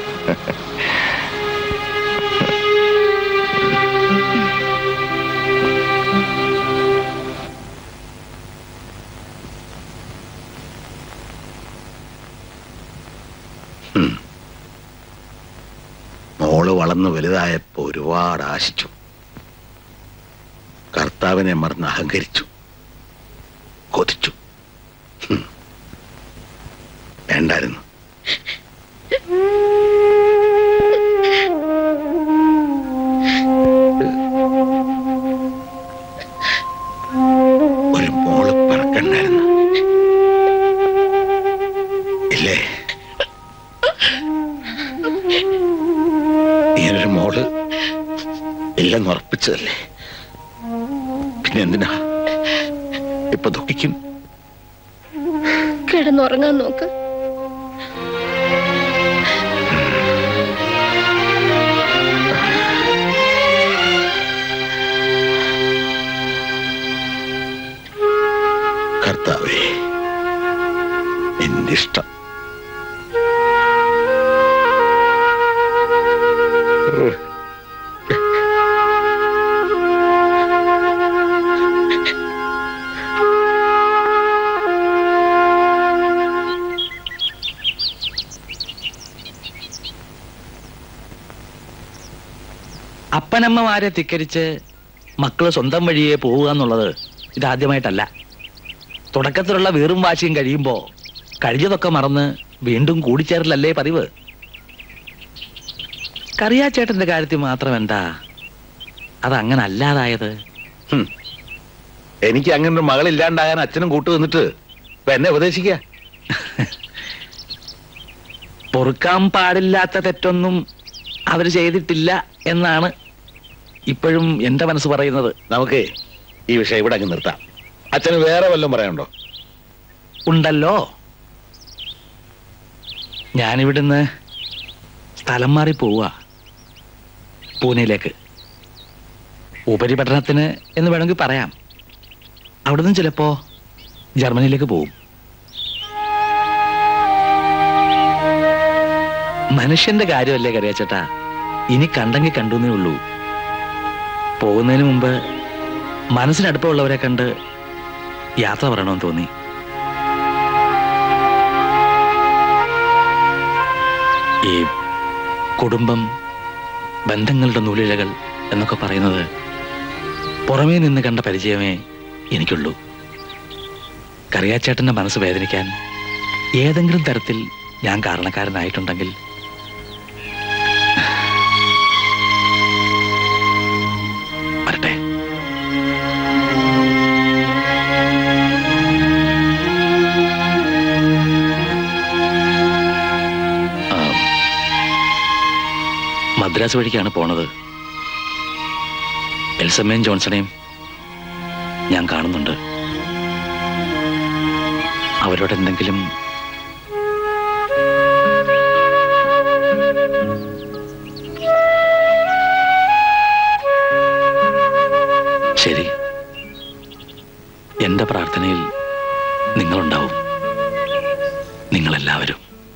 Speaker 2: മോള് വളർന്നു വലുതായപ്പോ ഒരുപാട് ആശിച്ചു കർത്താവിനെ മറന്ന് അഹങ്കരിച്ചു കൊതിച്ചു ഹും. വേണ്ടായിരുന്നു ഒരു മോള് പറക്കണ്ടായിരുന്നു ഇല്ലേ ഇങ്ങനൊരു മോള് ഇല്ലെന്ന് ഉറപ്പിച്ചതല്ലേ പിന്നെ എന്തിനാ ഇപ്പൊ ദുഃഖിക്കും
Speaker 3: കിടന്നുറങ്ങാൻ നോക്ക്
Speaker 2: കർത്താവേ എന്റെ ഇഷ്ടം
Speaker 4: അപ്പനമ്മമാരെ ധിക്കരിച്ച് മക്കള് സ്വന്തം വഴിയെ പോവുക എന്നുള്ളത് ഇതാദ്യമായിട്ടല്ല തുടക്കത്തിലുള്ള വീറും വാശിയും കഴിയുമ്പോ കഴിഞ്ഞതൊക്കെ മറന്ന് വീണ്ടും കൂടിച്ചേരലല്ലേ പതിവ് കറിയാച്ചേട്ടന്റെ കാര്യത്തിൽ മാത്രം എന്താ അതങ്ങനെ അല്ലാതായത്
Speaker 2: ഹും. എനിക്ക് അങ്ങനെ ഒരു മകളില്ലാണ്ടാകാൻ അച്ഛനും കൂട്ടു നിന്നിട്ട് ഇപ്പൊ എന്നെ ഉപദേശിക്ക
Speaker 4: പൊറുക്കാൻ പാടില്ലാത്ത തെറ്റൊന്നും അവര് ചെയ്തിട്ടില്ല എന്നാണ് ഇപ്പോഴും എന്റെ മനസ്സ് പറയുന്നത്
Speaker 2: നമുക്ക് ഈ വിഷയം ഇവിടെ അങ്ങ് നിർത്താം അച്ഛന് വേറെ വല്ലതും പറയാനുണ്ടോ
Speaker 4: ഉണ്ടല്ലോ ഞാനിവിടുന്ന് സ്ഥലം മാറി പോവുക പൂനെയിലേക്ക് ഉപരിപഠനത്തിന് എന്ന് വേണമെങ്കിൽ പറയാം അവിടുന്ന് ചിലപ്പോ ജർമ്മനിയിലേക്ക് പോവും മനുഷ്യന്റെ കാര്യമല്ലേ കറിയാച്ചേട്ടാ ഇനി കണ്ടെങ്കിൽ കണ്ടുന്നേ ഉള്ളൂ പോകുന്നതിന് മുമ്പ് മനസ്സിനടുപ്പമുള്ളവരെ കണ്ട് യാത്ര പറയണമെന്ന് തോന്നി
Speaker 13: ഈ കുടുംബം ബന്ധങ്ങളുടെ നൂലിഴകൾ എന്നൊക്കെ പറയുന്നത് പുറമേ നിന്ന് കണ്ട പരിചയമേ എനിക്കുള്ളൂ കറിയാച്ചേട്ടന്റെ മനസ്സ് വേദനിക്കാൻ ഏതെങ്കിലും തരത്തിൽ ഞാൻ കാരണക്കാരനായിട്ടുണ്ടെങ്കിൽ വരട്ടെ ആ, മദ്രാസ് വഴിക്കാണ് പോണത് എൽസമ്മയും ജോൺസണെയും ഞാൻ കാണുന്നുണ്ട് അവരോട് എന്തെങ്കിലും ശരി എന്റെ പ്രാർത്ഥനയിൽ നിങ്ങളുണ്ടാവും നിങ്ങളെല്ലാവരും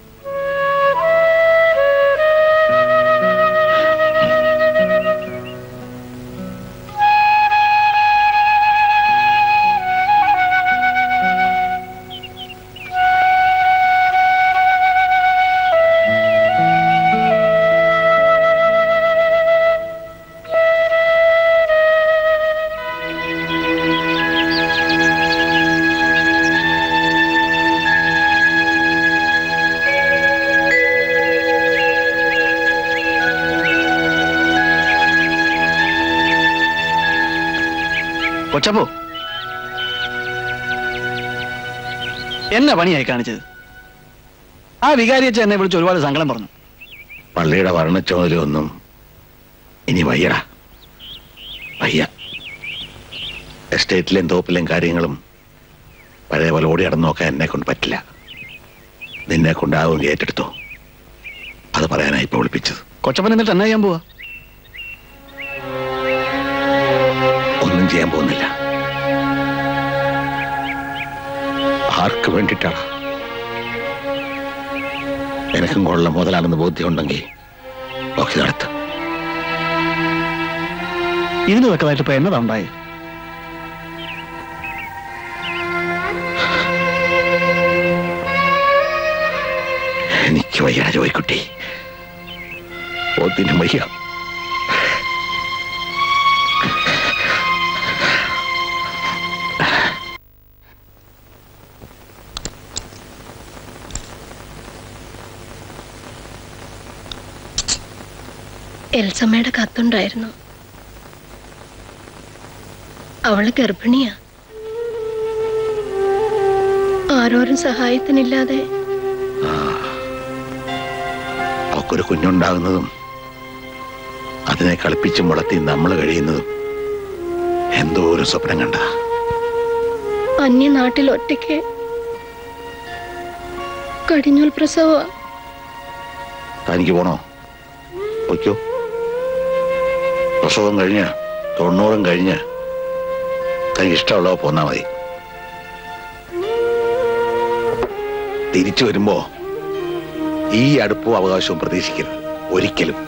Speaker 12: കൊച്ചപ്പോ എന്നെ പണിയായി കാണിച്ചത് ആ വികാരിയച്ച എന്നെ വിളിച്ച് ഒരുപാട് സങ്കടം പറഞ്ഞു
Speaker 2: പള്ളിയുടെ വർണ്ണച്ചോദരൊന്നും ഇനി വയ്യടാ വയ്യ എസ്റ്റേറ്റിലെയും തോപ്പിലെയും കാര്യങ്ങളും പഴയ പോലെ ഓടി നടന്നു നോക്കാൻ എന്നെ കൊണ്ട് പറ്റില്ല നിന്നെ കൊണ്ടാവുമെങ്കിൽ ഏറ്റെടുത്തോ അത് പറയാനായി ഇപ്പൊ വിളിപ്പിച്ചത്
Speaker 12: കൊച്ചപ്പൻ എന്നിട്ട് എന്നാ ചെയ്യാൻ പോവാ
Speaker 2: ഒന്നും ചെയ്യാൻ പോകുന്നില്ല ആർക്ക് വേണ്ടിയിട്ടാണ് എനക്കും കൊള്ള മുതലാണെന്ന് ബോധ്യമുണ്ടെങ്കിൽ നോക്കി നടത്ത്
Speaker 12: ഇതിന് വെക്കതായിട്ട് ഇപ്പൊ എന്നതാ ഉണ്ടായി
Speaker 2: എനിക്ക് വയ്യ ജോയിക്കുട്ടി ഒന്നിനും വയ്യ
Speaker 3: എൽസമ്മയുടെ കത്തുണ്ടായിരുന്നു അവള് ഗർഭിണിയാ ആരോരും സഹായത്തിനില്ലാതെ
Speaker 2: അവക്കൊരു കുഞ്ഞുണ്ടാകുന്നതും അതിനെ കളിപ്പിച്ചും വളർത്തി നമ്മൾ കഴിയുന്നതും എന്തോ ഒരു സ്വപ്നം കണ്ട
Speaker 3: അന്യനാട്ടിൽ ഒറ്റയ്ക്ക് കടിഞ്ഞൂൽ പ്രസവ
Speaker 2: തനിക്ക് പോണോ പൊയ്ക്കോ പ്രസവം കഴിഞ്ഞ് തൊണ്ണൂറും കഴിഞ്ഞ് തനിക്ക് ഇഷ്ടമുള്ളവ പോന്നാ മതി തിരിച്ചു വരുമ്പോ ഈ അടുപ്പും അവകാശവും പ്രതീക്ഷിക്കരുത് ഒരിക്കലും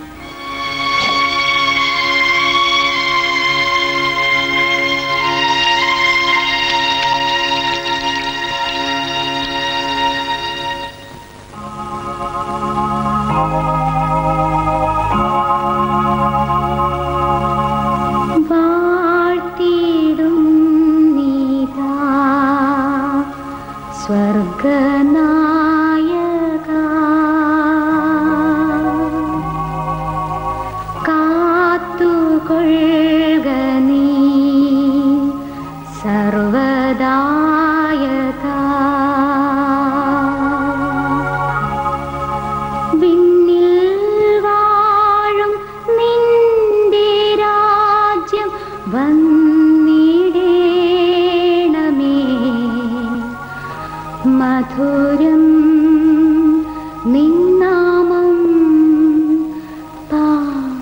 Speaker 5: വാഴ്ത്തിടും നീതാ സ്വർഗനായക കാത്തുകൊള്ളുക നീ സർവദായക വിണ്ണിൽ വാഴും നിന്റെ രാജ്യം വന്നിടേണമേ മധുരം നിന്നാമം പാവ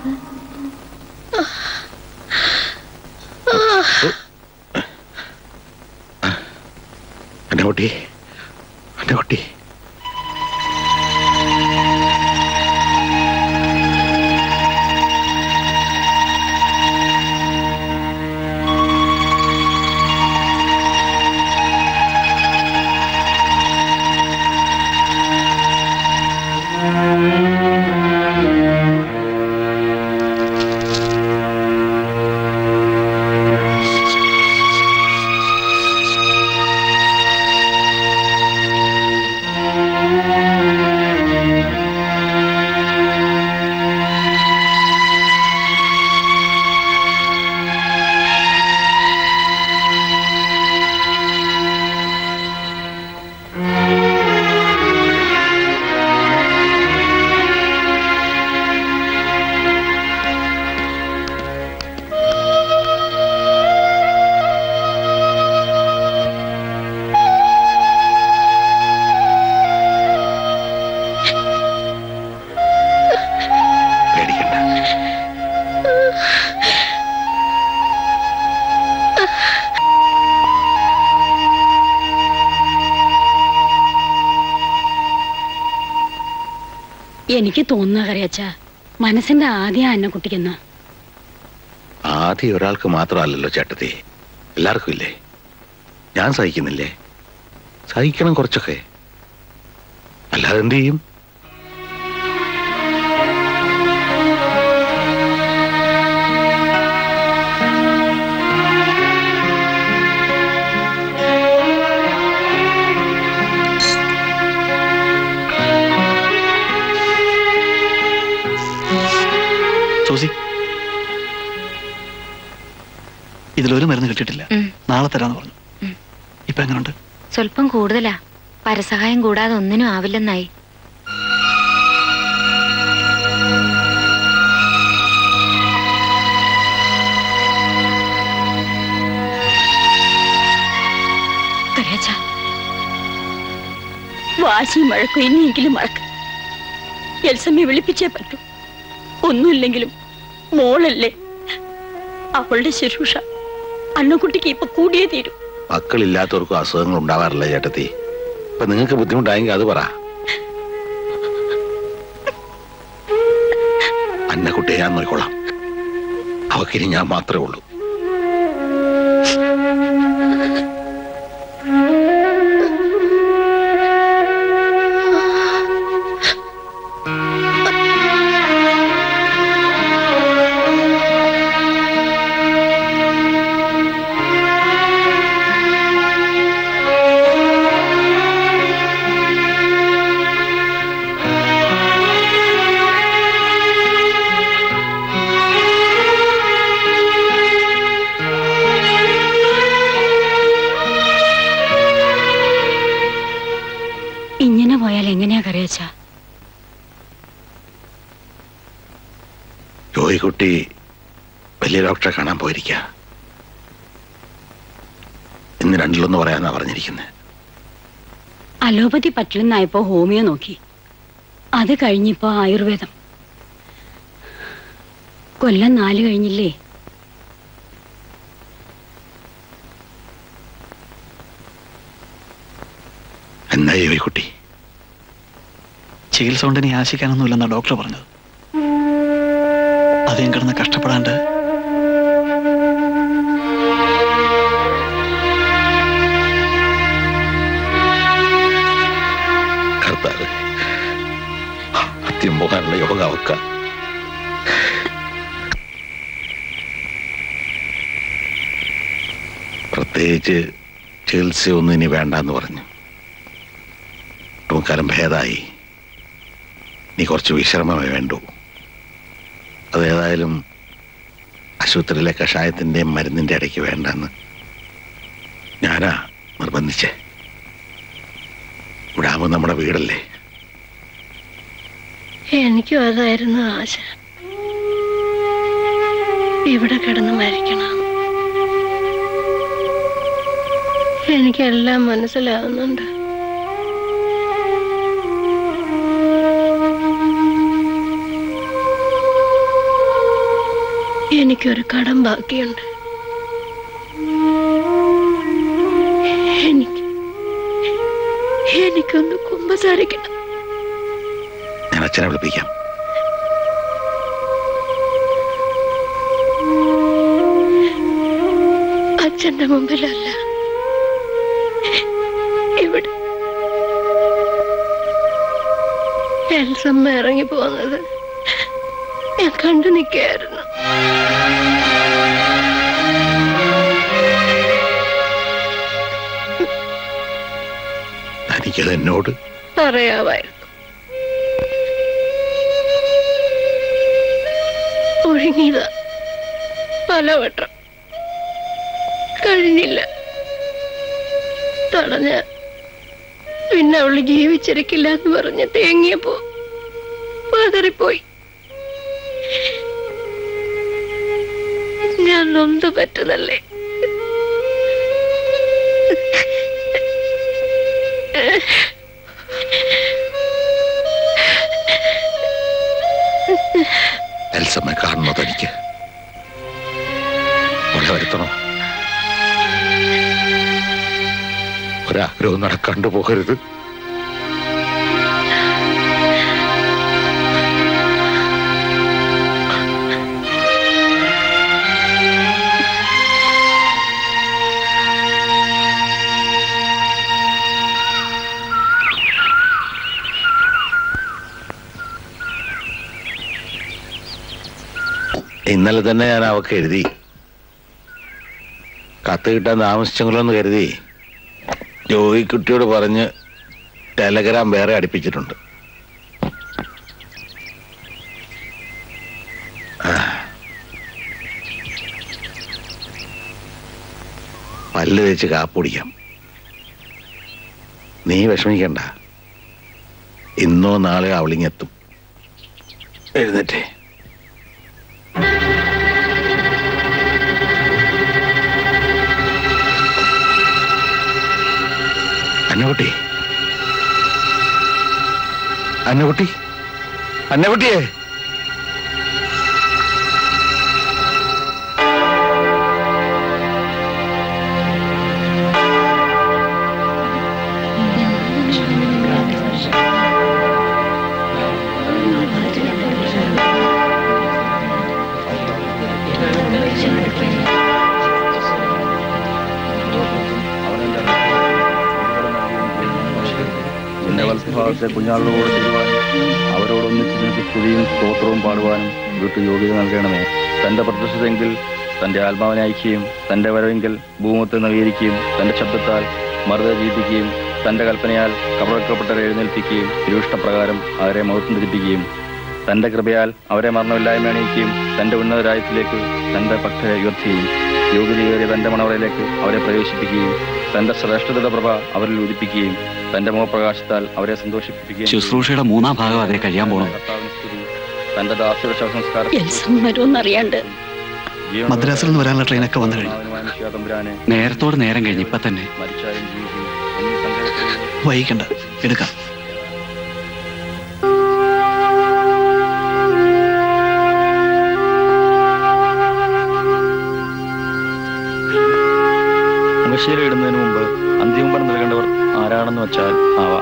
Speaker 2: എന്റെ കുട്ടി എന്റെ കുട്ടി
Speaker 5: ആ
Speaker 6: എനിക്ക് തോന്നുന്ന കറിയച്ച മനസ്സിന്റെ ആദ്യം അന്നക്കുട്ടിക്കെന്ന
Speaker 2: ആദ്യം ഒരാൾക്ക് മാത്രമല്ലല്ലോ ചേട്ടത്തി എല്ലാവർക്കും ഇല്ലേ ഞാൻ സഹിക്കുന്നില്ലേ സഹിക്കണം കുറച്ചൊക്കെ അല്ലാതെ എന്ത് ചെയ്യും
Speaker 12: സൂസി ഇതിലൊരു മരുന്ന് കിട്ടിയിട്ടില്ല
Speaker 1: ഉം.
Speaker 12: നാളെ തരാന്ന് പറഞ്ഞു ഇപ്പൊ എങ്ങനെയുണ്ട്
Speaker 1: സ്വല്പം കൂടുതലാ പരസഹായം കൂടാതെ ഒന്നിനും ആവില്ലെന്നായി
Speaker 6: കറിയച്ച വാശിയും മഴക്കും ഇനിയെങ്കിലും മറക്ക എൽസമ്മയെ വിളിപ്പിച്ചേ പറ്റൂ ഒന്നുമില്ലെങ്കിലും മോളല്ലേ അവളുടെ ശുശ്രൂഷ അന്നക്കുട്ടിക്ക് ഇപ്പൊ കൂടിയേ തീരൂ
Speaker 2: മക്കളില്ലാത്തവർക്കും അസുഖങ്ങൾ ഉണ്ടാവാറില്ല ചേട്ടത്തി ഇപ്പൊ നിങ്ങൾക്ക് ബുദ്ധിമുട്ടായെങ്കിൽ അത് പറ അന്നക്കുട്ടിയെ ഞാൻ നോക്കിക്കോളാം അവക്കിനി ഞാൻ മാത്രമേ ഉള്ളൂ
Speaker 6: ഇങ്ങനെ പോയാൽ എങ്ങനെയാ കറിയച്ച
Speaker 2: ജോയിക്കുട്ടി വലിയ ഡോക്ടറെ കാണാൻ പോയിരിക്ക ഇന്ന് രണ്ടിലൊന്ന് പറയാന്നാ പറഞ്ഞിരിക്കുന്നത്
Speaker 6: അലോപ്പതി പറ്റില്ലെന്നായപ്പോ ഹോമിയോ നോക്കി അത് കഴിഞ്ഞിപ്പോ ആയുർവേദം കൊല്ലം നാല് കഴിഞ്ഞില്ലേ
Speaker 2: എന്നാ ജോയിക്കുട്ടി
Speaker 12: ചികിത്സ കൊണ്ട് ഇനി ആശിക്കാനൊന്നുമില്ലെന്നാ ഡോക്ടർ പറഞ്ഞത് അധികം കിടന്ന് കഷ്ടപ്പെടാണ്ട്
Speaker 2: കർത്താവ് അത്യം പോകാനുള്ള യോഗ അവക്ക പ്രത്യേകിച്ച് ചികിത്സയൊന്നും ഇനി വേണ്ടെന്ന് പറഞ്ഞു നമുക്കാലം ഭേദമായി നീ കുറച്ച് വിശ്രമമേ വേണ്ടൂ അതേതായാലും ആശുപത്രിയിലെ കഷായത്തിൻ്റെയും മരുന്നിൻ്റെ ഇടയ്ക്ക് വേണ്ടെന്ന് ഞാനാ നിർബന്ധിച്ചേ ഇവിടെ ആകുമ്പോൾ നമ്മുടെ വീടല്ലേ
Speaker 3: എനിക്കും അതായിരുന്നു ആശ ഇവിടെ കിടന്ന് മരിക്കണം എനിക്കെല്ലാം മനസ്സിലാവുന്നുണ്ട് എനിക്കൊരു കടം ബാക്കിയുണ്ട് എനിക്ക് എനിക്കൊന്ന് കുമ്പസാരിക്കണം
Speaker 2: ഞാൻ അച്ഛനെ വിളിപ്പിക്കാം
Speaker 3: അച്ഛന്റെ മുമ്പിലല്ല ഇവിടെ എൽസമ്മ ഇറങ്ങി പോകുന്നത് ഞാൻ കണ്ടു നിൽക്കായിരുന്നു
Speaker 2: തനിക്കത് എന്നോട്
Speaker 3: പറയാമായിരുന്നു ഒഴുങ്ങിയതാ പലവട്ടം കഴിഞ്ഞില്ല തടഞ്ഞ പിന്നെ അവള് ജീവിച്ചിരിക്കില്ല എന്ന് പറഞ്ഞ് തേങ്ങിയപ്പോ പതറിപ്പോയി ഞാൻ നൊന്ത് പറ്റുന്നല്ലേ
Speaker 2: എൽസമ്മ കാണണോ തനിക്ക് അവളെ വരുത്തണോ ഒരാഗ്രഹവും നടക്കാണ്ട് പോകരുത് ഇന്നലെ തന്നെ ഞാൻ അവക്ക് എഴുതി കത്ത് കിട്ടാൻ താമസിച്ചെങ്കിലോ എന്ന് കരുതി ജോയിക്കുട്ടിയോട് പറഞ്ഞ് ടെലഗ്രാം വേറെ അടുപ്പിച്ചിട്ടുണ്ട് ആ. പല്ല് തേച്ച് കാപ്പൊടിക്കാം നീ വിഷമിക്കണ്ട ഇന്നോ നാളെയോ അവളിങ്ങെത്തും എഴുന്നേറ്റേ അന്നകുട്ടി അന്നകുട്ടി അന്നകുട്ടിയെ
Speaker 14: നിന്റെ വലത്തുഭാഗത്തെ കുഞ്ഞാളോട് ചെയ്യുവാനും അവരോടൊന്നിച്ച് നിനക്ക് സ്തുതിയും സ്തോത്രവും പാടുവാനും വീട്ടു യോഗ്യത നൽകണമേ തന്റെ പ്രത്യക്ഷതയെങ്കിൽ തന്റെ ആത്മാവിനെ അയക്കുകയും തന്റെ വരവെങ്കിൽ ഭൂമത്തെ നവീകരിക്കുകയും തന്റെ ശബ്ദത്താൽ മറുത ജീവിപ്പിക്കുകയും തന്റെ കൽപ്പനയാൽ കബറക്കപ്പെട്ടവരെ എഴുന്നേൽപ്പിക്കുകയും തിരുവിഷ്ടപ്രകാരം അവരെ മൗത്തം ധരിപ്പിക്കുകയും തന്റെ കൃപയാൽ അവരെ മരണമില്ലായ്മ അണിയിക്കുകയും തന്റെ ഉന്നതരായത്തിലേക്ക് തന്റെ ഭക്തരെ ഉയർത്തുകയും യോഗ്യതയേറിയ തന്റെ മണവറയിലേക്ക് അവരെ പ്രവേശിപ്പിക്കുകയും തന്റെ ശ്രേഷ്ഠതയുടെ പ്രഭ അവരിൽ ഉദിപ്പിക്കുകയും തന്റെ മുഖപ്രകാശത്താൽ അവരെ സന്തോഷിപ്പിക്കുകയും
Speaker 13: ശുശ്രൂഷയുടെ മൂന്നാം ഭാഗം അതേ കഴിയാൻ പോണം
Speaker 14: കർത്താവിന് സ്തുതി. തന്റെ ദാസിയുടെ ശവസംസ്കാരം
Speaker 3: എൽസം വരുമെന്നറിയാണ്ട്
Speaker 12: മദ്രാസിൽ നിന്ന് വരാനുള്ള ട്രെയിനൊക്കെ വന്നു കഴിഞ്ഞു
Speaker 14: തമ്പുരാനെ
Speaker 13: നേരത്തോട് നേരം കഴിഞ്ഞ് ഇപ്പൊ തന്നെ
Speaker 14: മരിച്ചാലും ജീവിക്കും എന്നീ സങ്കേതത്തിൽ
Speaker 12: വൈകിക്കണ്ട എടുക്കാം
Speaker 14: മുഖശീല ഇടുന്നതിന് മുമ്പ് അന്തിമുമ്പൻ നൽകേണ്ടവർ ആരാണെന്ന് വെച്ചാൽ ആവാം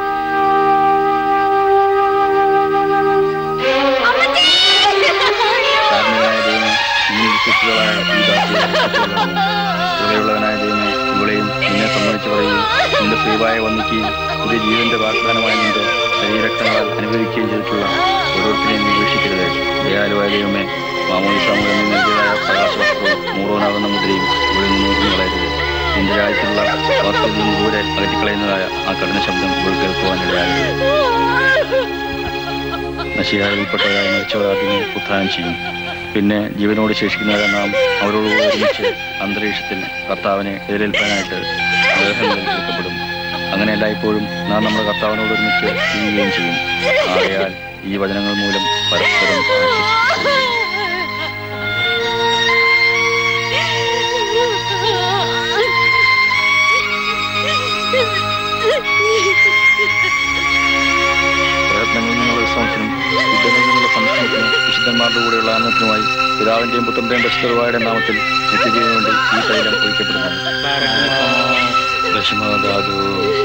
Speaker 14: കാരുണ്യനായ ദൈവമേ, നിന്നിൽ വിശ്വസ്തകളായ ഈ ദാസിയെ രക്ഷിച്ചുകൊള്ളണമേ. കൃപയുള്ളവനായ ദൈവമേ ഇവളെയും നിന്നെ സമ്മതിച്ചു പറയുകയും നിന്റെ സ്ത്രീവായ വന്നിക്കുകയും പുതിയ ജീവന്റെ വാഗ്ദാനമായ നിന്റെ ശരീരക്തങ്ങളാൽ അനുഭവിക്കുകയും ചെയ്തിട്ടുള്ള ഓരോരുത്തരെയും നീ വീക്ഷിക്കരുത് ദയാലുവായ ദൈവമേ മാമോദിസ മുതൽ നീ നൽകിയതായ പ്രകാശവസ്ത്രവും മൂറോനാകുന്ന മുദ്രയും ഇവിടെ നിന്ന് നീക്കി കളയരുത് നിന്റെ രാജ്യത്തിലുള്ള വാസ്തുവിൽ നിന്ന് ദൂരെ അകറ്റിക്കളയുന്നതായ ആ കഠിന ശബ്ദം ഇവിടെ കേൾക്കുവാനിടയാകരുത് നശീകാരത്തിൽപ്പെട്ടവരായ മരിച്ചവർ ആദ്യമേ ഉത്ഥാനം ചെയ്യും പിന്നെ ജീവനോട് ശേഷിക്കുന്നവരെ നാം അവരോട് ഒരുമിച്ച് അന്തരീക്ഷത്തിൽ കർത്താവിനെ എതിരേൽപ്പാനായിട്ട് ഗ്രഹങ്ങളിൽ എടുക്കപ്പെടും അങ്ങനെ എല്ലായ്പ്പോഴും നാം നമ്മുടെ കർത്താവിനോട് ഒരുമിച്ച് ചെയ്യുകയും ചെയ്യും ആകയാൽ ഈ വചനങ്ങൾ മൂലം പരസ്പരം ആശ്വസിപ്പിക്കുകയും പ്രയത്നങ്ങളിൽ നിന്നുള്ള വിശ്വാസത്തിനും യുദ്ധങ്ങളിൽ നിന്നുള്ള സംസ്കരണത്തിനും വിശുദ്ധന്മാരുടെ കൂടെയുള്ള ആനന്ദത്തിനുമായി പിതാവിന്റെയും പുത്രന്റെയും പരിശുദ്ധരുടെ നാമത്തിൽ നിത്യജീവന് വേണ്ടി ഈ തൈലം ഒഴിക്കപ്പെടുന്നു ദശമധാതു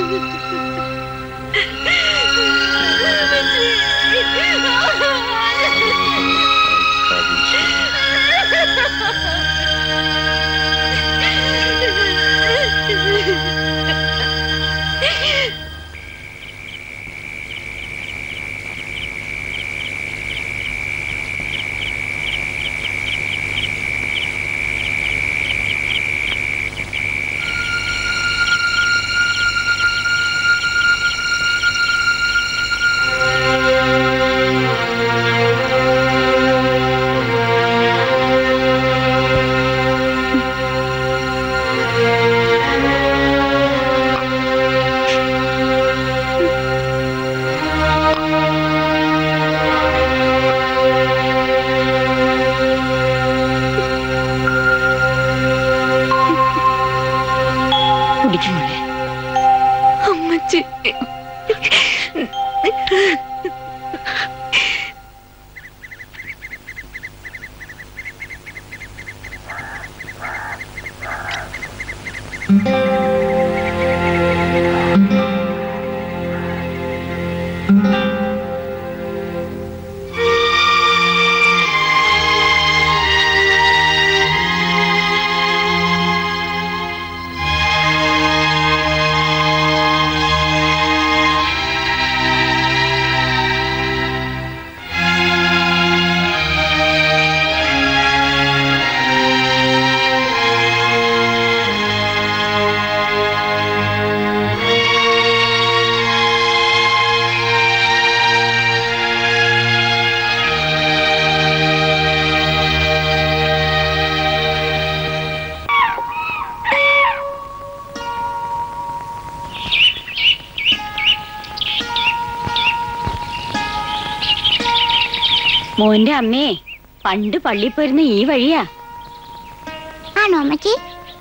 Speaker 3: കുടിക്കുമോളെ
Speaker 1: അമ്മച്ചി
Speaker 5: ആ
Speaker 6: മോന്റെ അമ്മേ പണ്ട് പള്ളിയിൽ പോയിരുന്ന ഈ വഴിയാ
Speaker 15: ആണോ അമ്മച്ചി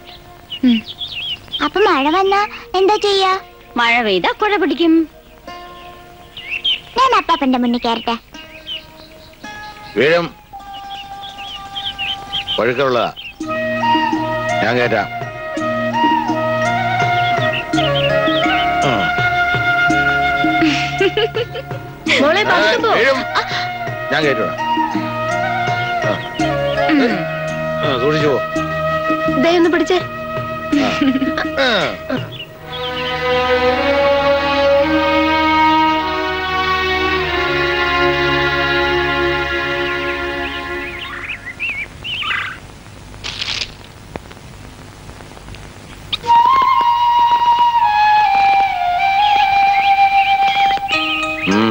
Speaker 15: അപ്പൊ മഴ വന്നാ എന്താ ചെയ്യാ
Speaker 6: മഴ പെയ്താ കുഴ പിടിക്കും
Speaker 15: ഞാൻ അപ്പാപ്പന്റെ മുന്നിൽ കയറട്ടെ
Speaker 2: വീഴും ഒഴുക്കുള്ളതാ ഞാൻ കയറ്റാം ഉം.
Speaker 3: മോളെ
Speaker 2: ആ, വീഴും. ഞാൻ കയറ്റുവാ ആ. ആ, സൂക്ഷിച്ചു പോ
Speaker 3: ദേ ഒന്ന് പിടിച്ചേ
Speaker 2: ആ. ഉം.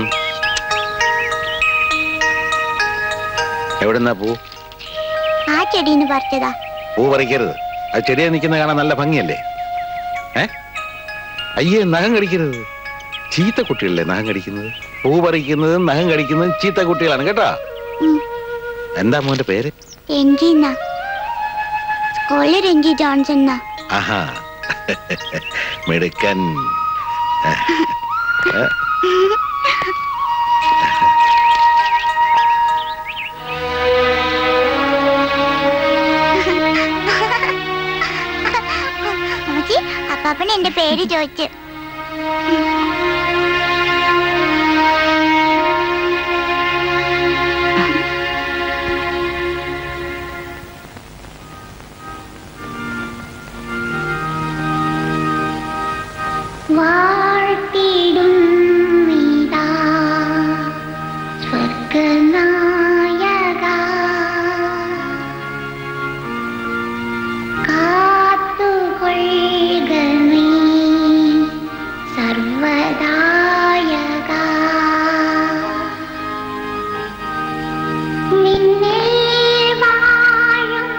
Speaker 2: എവിടുന്നാ പൂ
Speaker 15: ആ ചെടീന്ന് പറിച്ചതാ
Speaker 2: പൂ പറിക്കരുത് അത് ചെടിയെ നിൽക്കുന്ന കാണാൻ നല്ല ഭംഗിയല്ലേ ഏ അയ്യേ നഖം കടിക്കരുത് ചീത്ത കുട്ടികളല്ലേ നഖം കടിക്കുന്നത് പൂ പറിക്കുന്നതും നഖം കടിക്കുന്നതും ചീത്ത കുട്ടികളാണ് കേട്ടോ എന്താ മോന്റെ പേര്
Speaker 15: രഞ്ജി എന്നാ സ്കൂളിൽ രഞ്ജി ജോൺസൺ എന്നാ
Speaker 2: ആഹാ മിടുക്കൻ ഏ, ഏ,
Speaker 15: അമ്മച്ചി അപ്പാപ്പൻ എന്റെ പേര് ചോദിച്ചു വാഴ്ത്തിടും വീടാ സ്വർഗനായക കാത്തുകൊള്ളുക നീ സർവദായക നിന്നെ വാഴും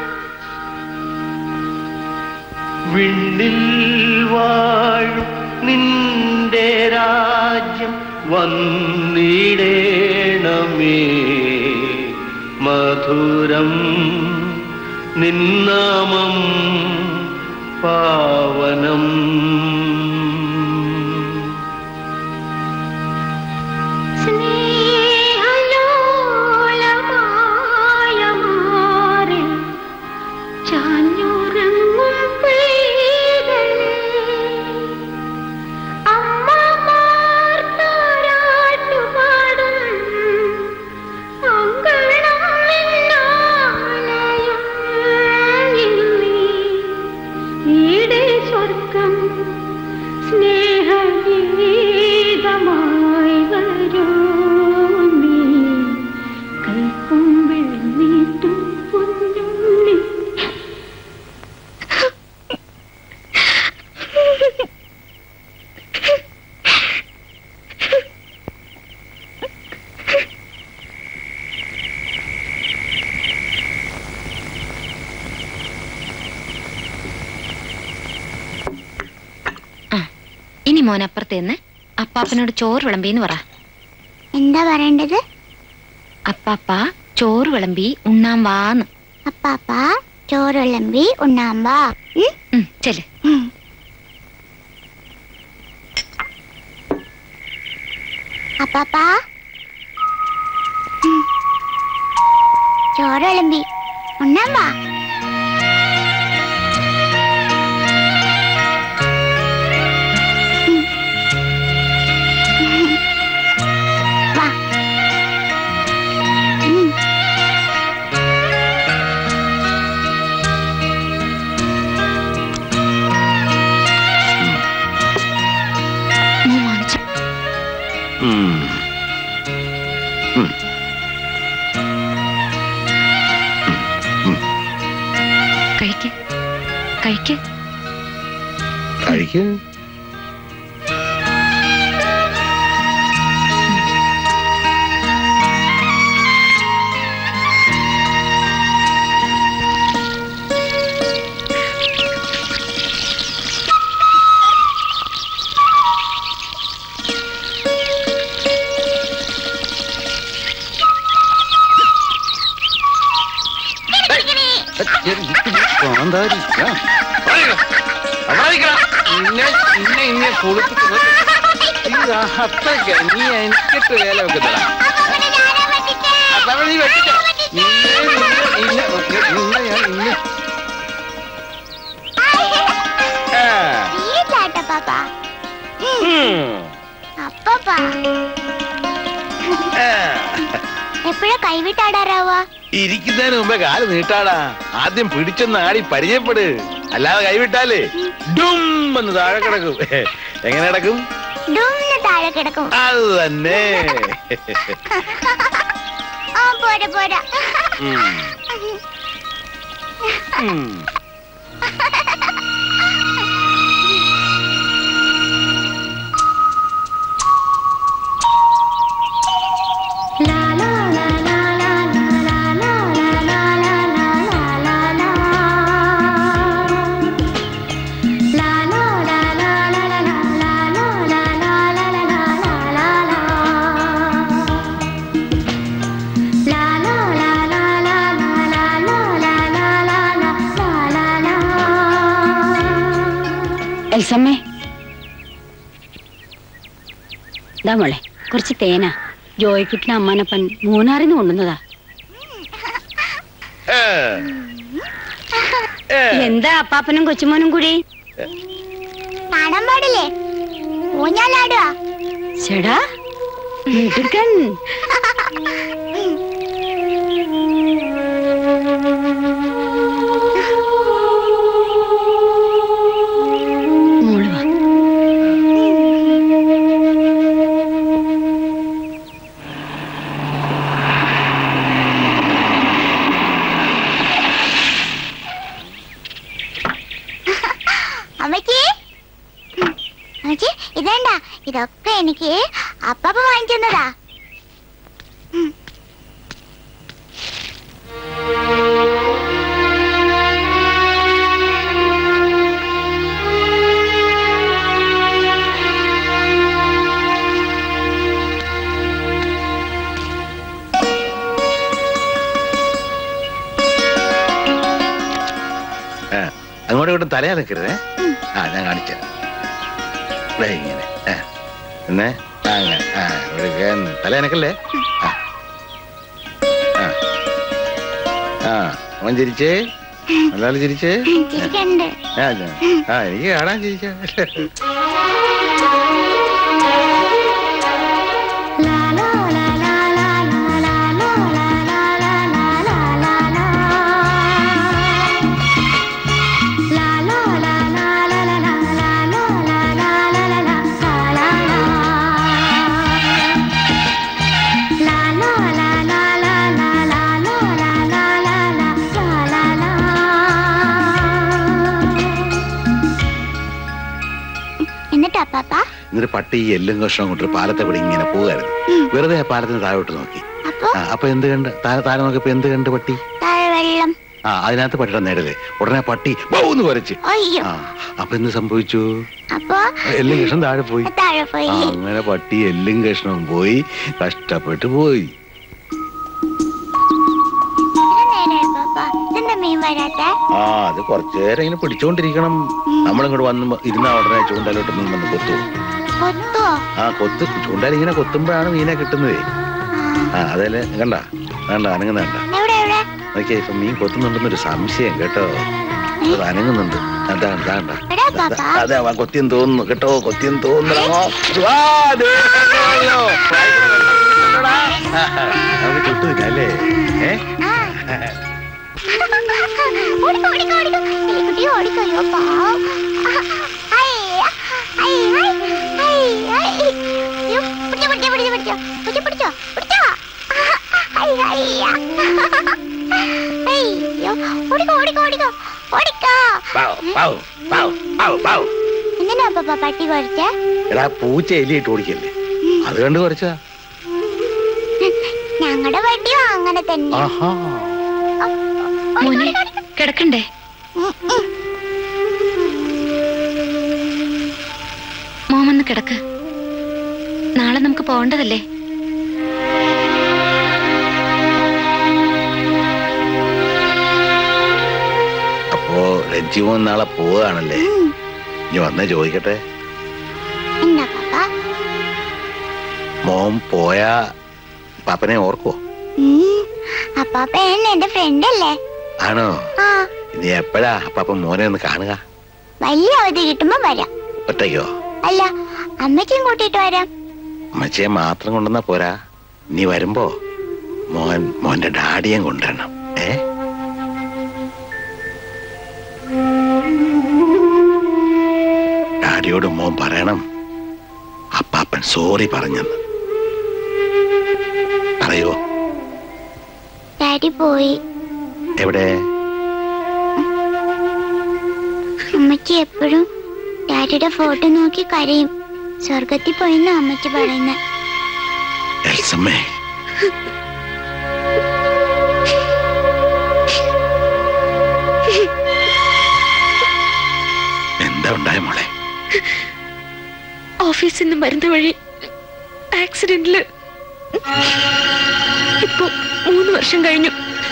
Speaker 11: വിണ്ണിൽ വാഴും നിന്റെ രാജ്യം വന്നിടേണമേ മധുരം നിന്നാമം പാവനം
Speaker 5: സ്നേഹലോലമായ മാറിൽ ചാഞ്ഞുറങ്ങും പൈതൽ. അമ്മമാർ താരാട്ടുപാടും അങ്കണം നിന്നാലയം ഇന്നീ. ഈടെ സ്വർഗം സ്നേഹഗീതമായി വരൂ നീ കൈക്കുമ്പിൾ നീട്ടും പൊന്നുണ്ണി
Speaker 1: ഇനി മോൻ അപ്പുറത്ത് നിന്ന് അപ്പാപ്പനോട് ചോറ് വിളമ്പിന്ന് പറ
Speaker 15: എന്താ പറയേണ്ടത്
Speaker 1: അപ്പാപ്പ ചോറ് വിളമ്പി ഉണ്ണാൻ വാന്ന്
Speaker 15: അപ്പാപ്പ ചോറ് വിളമ്പി ഉണ്ണാമ്പാ
Speaker 1: ഉം, ചെല്ല്
Speaker 15: അപ്പാപ്പ ഉം. ചോറ് വിളമ്പി ഉണ്ണാമ്പാ ഉം. വാ ഉം.
Speaker 1: മോൻ വാങ്ങിച്ചു
Speaker 2: ഉം. ഉം.
Speaker 1: കഴിക്ക് കഴിക്ക്
Speaker 2: കഴിക്ക് കാന്താരി ആ. അവിടെ നിൽക്കണം. നിന്നെ നിന്നെ ഇങ്ങനെ കുളിപ്പിക്കുന്നത് ഈ അത്രയ്ക്ക് നീ എനിക്കിട്ട് വേല വെക്കുന്നതാ അപ്പൊ നീ വെട്ടിക്കോ നിന്നെ നിന്നെ നിന്നെ നിന്നെ ഞാൻ നിന്നെ ആ.
Speaker 15: വീട്ടിലാട്ടോ പാപ്പ
Speaker 2: ഉം.
Speaker 15: അപ്പപ്പാ
Speaker 2: ആ.
Speaker 15: എപ്പോഴാ കൈവിട്ടാടാറാവാ
Speaker 2: ഇരിക്കുന്നതിന് മുമ്പേ കാല് നീട്ടാടാ ആദ്യം പിടിച്ചൊന്ന് ആടി പരിചയപ്പെട് അല്ലാതെ കൈവിട്ടാലേ ഡും എന്ന് താഴെ കിടക്കും എങ്ങനെ കിടക്കും
Speaker 15: ഡുംന്ന് താഴെ കിടക്കും
Speaker 2: അത് തന്നെ
Speaker 15: ആ പോരാ പോരാ
Speaker 2: ഉം. ഉം.
Speaker 6: എൽസമ്മേ ഇതാ മോളെ കുറച്ച് തേന ജോയിക്കുട്ടിന് അമ്മാനപ്പൻ മൂന്നാറിന്ന് കൊണ്ടുവന്നതാ
Speaker 2: ഏ. ഏ.
Speaker 6: എന്താ അപ്പാപ്പനും കൊച്ചുമോനും കൂടി
Speaker 15: കാണാൻ പാടില്ലേ ഊഞ്ഞാലാടുക
Speaker 6: ചേടാ മിടുക്കൻ മോള് വാ
Speaker 15: അമ്മച്ചി അമ്മച്ചി ഇതേണ്ട ഇതൊക്കെ എനിക്ക് അപ്പാപ്പ വാങ്ങിച്ചു തന്നതാ
Speaker 2: ആ, അങ്ങോട്ടും ഇങ്ങോട്ടും തലയാ നിൽക്കരുതേ ആ ഞാൻ കാണിച്ച ഇങ്ങനെ ആ. എന്നേ ആ, അങ്ങനെ ആ ഇവിടെ കേന്ന്. തല എനക്കല്ലേ ആ ആ. ആ അവൻ ചിരിച്ചേ നല്ലാള് ചിരിച്ചേ
Speaker 15: ചിരിക്കണ്ട്
Speaker 2: ആ ഞാൻ- ആ എനിക്ക് കാണാൻ ചിരിച്ച
Speaker 15: എന്നിട്ടാ പാപ്പ
Speaker 2: എന്നിട്ട് പട്ടി ഈ എല്ലും കഷ്ണം കൊണ്ട് പാലത്തെ കൂടി ഇങ്ങനെ പോകായിരുന്നു വെറുതെ ആ പാലത്തിന് താഴോട്ട് നോക്കി
Speaker 15: അപ്പൊ
Speaker 2: ആ, അപ്പൊ എന്ത് കണ്ട് താഴെ താഴെ നോക്കിയപ്പോ എന്ത് കണ്ട് പട്ടി
Speaker 15: താഴെ വെള്ളം
Speaker 2: ആ അതിനകത്ത് പട്ടിയുടെ നേടല് ഉടനെ പട്ടി ബൗന്ന് കുരച്ച്
Speaker 15: അയ്യോ
Speaker 2: ആ അപ്പൊ എന്ത് സംഭവിച്ചു
Speaker 15: അപ്പൊ
Speaker 2: എല്ലും കഷ്ണം താഴെ പോയി
Speaker 15: താഴെ
Speaker 2: ആ,
Speaker 15: പോയി
Speaker 2: അങ്ങനെ പട്ടി എല്ലും കഷ്ണവും പോയി കഷ്ടപ്പെട്ട് പോയി
Speaker 15: ഇത്ര നേരായി പാപ്പ ഇതെന്താ മീൻ വരാത്ത
Speaker 2: ആ അത് കുറച്ചു നേരം ഇങ്ങനെ പിടിച്ചോണ്ടിരിക്കണം നമ്മളിങ്ങോട്ട് വന്ന് ഇരുന്ന ഉടനെ ചൂണ്ടലോട്ട് മീൻ വന്ന് കൊത്തു
Speaker 15: കൊത്തോ
Speaker 2: ആ കൊത്ത് ചൂണ്ടാൽ ഇങ്ങനെ കൊത്തുമ്പോഴാണ് മീനെ കിട്ടുന്നതേ ആ അതല്ലേ കണ്ട കണ്ട അനങ്ങുന്ന കണ്ട
Speaker 15: എവിടെ എവിടെ
Speaker 2: നോക്കിയാ ഇപ്പൊ മീൻ കൊത്തുന്നുണ്ടെന്നൊരു സംശയം കേട്ടോ അത് അനങ്ങുന്നുണ്ട് അതാ അതാണ്ട
Speaker 15: എടാ പാപ്പ
Speaker 2: അതെ അവൻ കൊത്തിയെന്ന് തോന്നുന്നു കേട്ടോ കൊത്തിയെന്ന് തോന്നുന്നു ആ, ദേ കണ്ടോ? ആ, നമുക്ക് ചുട്ടു നിൽക്കാം അല്ലേ ഏ
Speaker 15: ഓടിക്കോ ഓടിക്കോ ഓടിക്കോ എലിക്കുട്ടി ഓടിക്കോ അയ്യോ പാവം ഐ, ഐ, ഐ, ഐ, ഐ. അയ്യോ, പിടിച്ചോ പിടിച്ചോ പിടിച്ചോ പിടിച്ചോ പിടിച്ചോ പിടിച്ചോ പിടിച്ചോ ഐ, അയ്യ. അയ്യോ, ഓടിക്കോ ഓടിക്കോ ഓടിക്കോ ഓടിക്കോ
Speaker 2: പാവ്, പാവ്, പാവ്, പാവ്, പാവ്.
Speaker 15: എന്തിനാ പാപ്പ പട്ടി കുറച്ച്
Speaker 2: എടാ പൂച്ച എലിയിട്ട് ഓടിക്കല്ലേ അത് കണ്ട് കുറച്ചാ
Speaker 15: ഞങ്ങളുടെ പട്ടിയും അങ്ങനെ തന്നെ
Speaker 2: ആഹാ
Speaker 1: മോനെ കിടക്കണ്ടേ മോമന്ന് കിടക്ക് നാളെ നമുക്ക് പോകേണ്ടതല്ലേ
Speaker 2: രഞ്ജിമോൻ നാളെ പോവുകയാണല്ലേ ഇനി വന്നേ ചോദിക്കട്ടെ
Speaker 15: എന്താ പാപ്പ
Speaker 2: മോൻ പോയാ പാപ്പനെ ഓർക്കോ
Speaker 15: ഉം, അപ്പാപ്പ എന്നെ എന്റെ ഫ്രണ്ട് അല്ലേ
Speaker 2: ആണോ
Speaker 15: ആ
Speaker 2: ഇനി എപ്പോഴാ അപ്പാപ്പ മോനെ ഒന്ന് കാണുക
Speaker 15: വലിയ അവധി കിട്ടുമ്പോ വരാം
Speaker 2: ഒറ്റയ്ക്കോ
Speaker 15: അല്ല അമ്മയ്ക്കും കൂട്ടിയിട്ട് വരാം
Speaker 2: അമ്മച്ചിയെ മാത്രം കൊണ്ടുവന്നാ പോരാ നീ വരുമ്പോ മോൻ മോന്റെ ഡാഡിയും കൊണ്ടുവരണം ഏ ഡാഡിയോട് മോൻ പറയണം അപ്പാപ്പൻ സോറി പറഞ്ഞെന്ന് അറിയോ
Speaker 15: ഡാഡി പോയി
Speaker 2: എവിടെ
Speaker 15: അമ്മച്ചി എപ്പോഴും ഡാഡിയുടെ ഫോട്ടോ നോക്കി കരയും സ്വർഗത്തിൽ പോയിന്ന് അമ്മച്ചി പറയുന്നത്
Speaker 2: എൽസമ്മേ എന്താ ഉണ്ടായ മോളെ
Speaker 1: ഓഫീസിൽ നിന്ന് വരുന്ന വഴി ആക്സിഡന്റില് ഇപ്പൊ മൂന്ന് വർഷം കഴിഞ്ഞു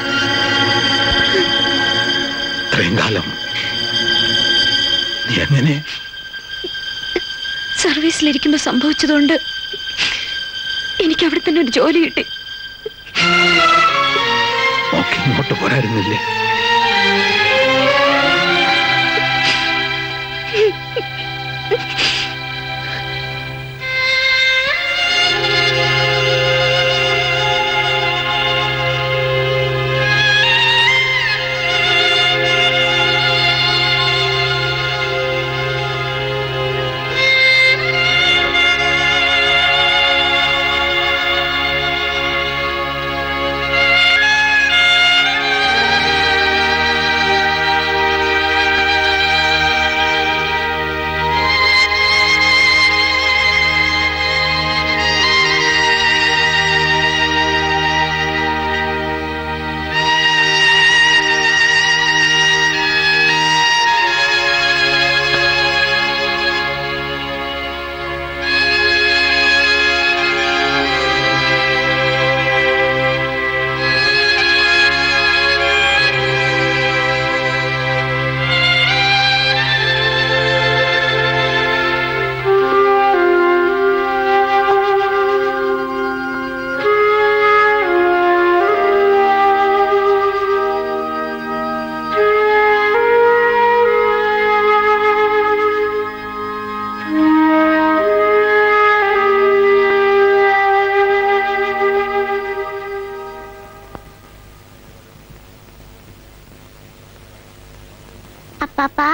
Speaker 2: ഇത്രയും കാലം നീ എങ്ങനെ
Speaker 1: സർവീസിലിരിക്കുമ്പോ സംഭവിച്ചതുകൊണ്ട് എനിക്ക് അവിടെ തന്നെ ഒരു ജോലി കിട്ടി
Speaker 2: നോക്കി ഇങ്ങോട്ട് പോരായിരുന്നില്ലേ
Speaker 15: അപ്പാപ്പാ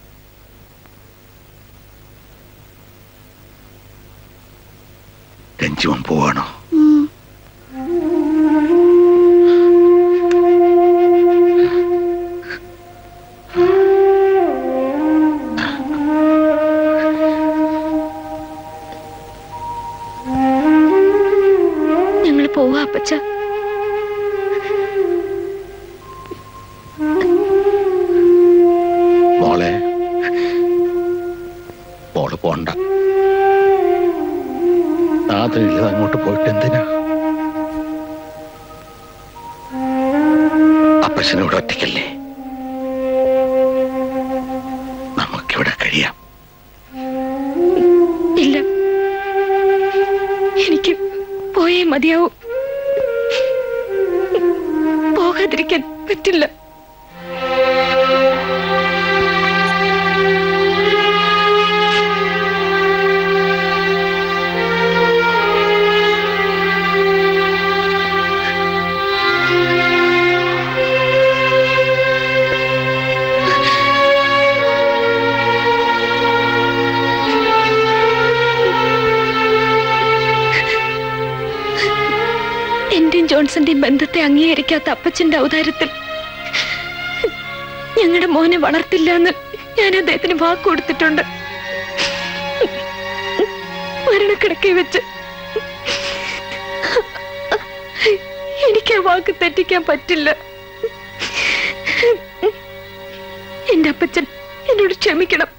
Speaker 2: രഞ്ജുവൻ പോവാണോ
Speaker 15: ഉം.
Speaker 1: ഞങ്ങൾ പോവാ അപ്പച്ച
Speaker 2: മോളെ മോള് പോണ്ട നാഥനില്ല അങ്ങോട്ട് പോയിട്ട് എന്തിനാ അപ്പച്ചനോട് ഒറ്റയ്ക്കല്ലേ നമുക്കിവിടെ കഴിയാം
Speaker 1: ഇല്ല എനിക്ക് പോയേ മതിയാവൂ പോകാതിരിക്കാൻ പറ്റില്ല എന്റെയും ജോൺസന്റെയും ബന്ധത്തെ അംഗീകരിക്കാത്ത അപ്പച്ചന്റെ ഔദാര്യത്തിൽ ഞങ്ങളുടെ മോനെ വളർത്തില്ല എന്ന് ഞാൻ അദ്ദേഹത്തിന് വാക്ക് കൊടുത്തിട്ടുണ്ട് മരണക്കിടക്കെ വെച്ച് എനിക്ക് ആ വാക്ക് തെറ്റിക്കാൻ പറ്റില്ല എന്റെ അപ്പച്ചൻ എന്നോട് ക്ഷമിക്കണം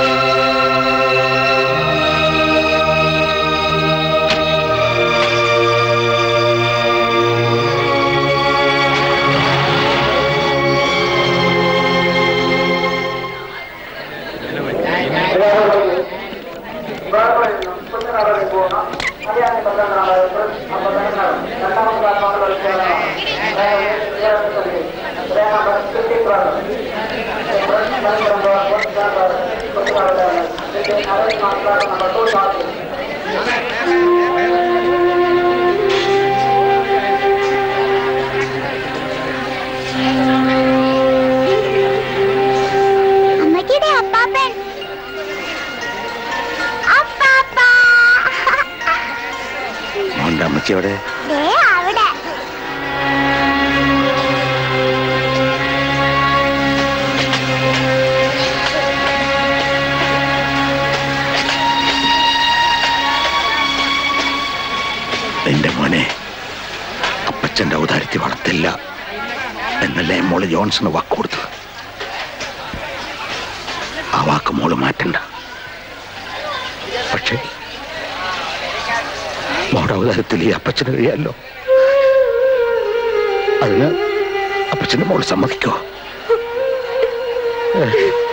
Speaker 15: ആ അമ്മയ്ക്കിടെ അപ്പാപ്പൻ അപ്പാപ്പ
Speaker 2: മോന്റെ അമ്മച്ചി എവിടെ
Speaker 15: ദേ അവിടെ
Speaker 2: എന്റെ മോനെ അപ്പച്ചന്റെ ഔദാര്യത്തിൽ വളർത്തില്ല എന്നല്ലേ മോള് ജോൺസണ് വാക്ക് കൊടുത്തത് ആ വാക്ക് മോള് മാറ്റണ്ട പക്ഷേ മോളുടെ ഔദാര്യത്തിൽ ഈ അപ്പച്ചന് കഴിയാമല്ലോ അതിന് അപ്പച്ചന്റെ മോള് സമ്മതിക്കോ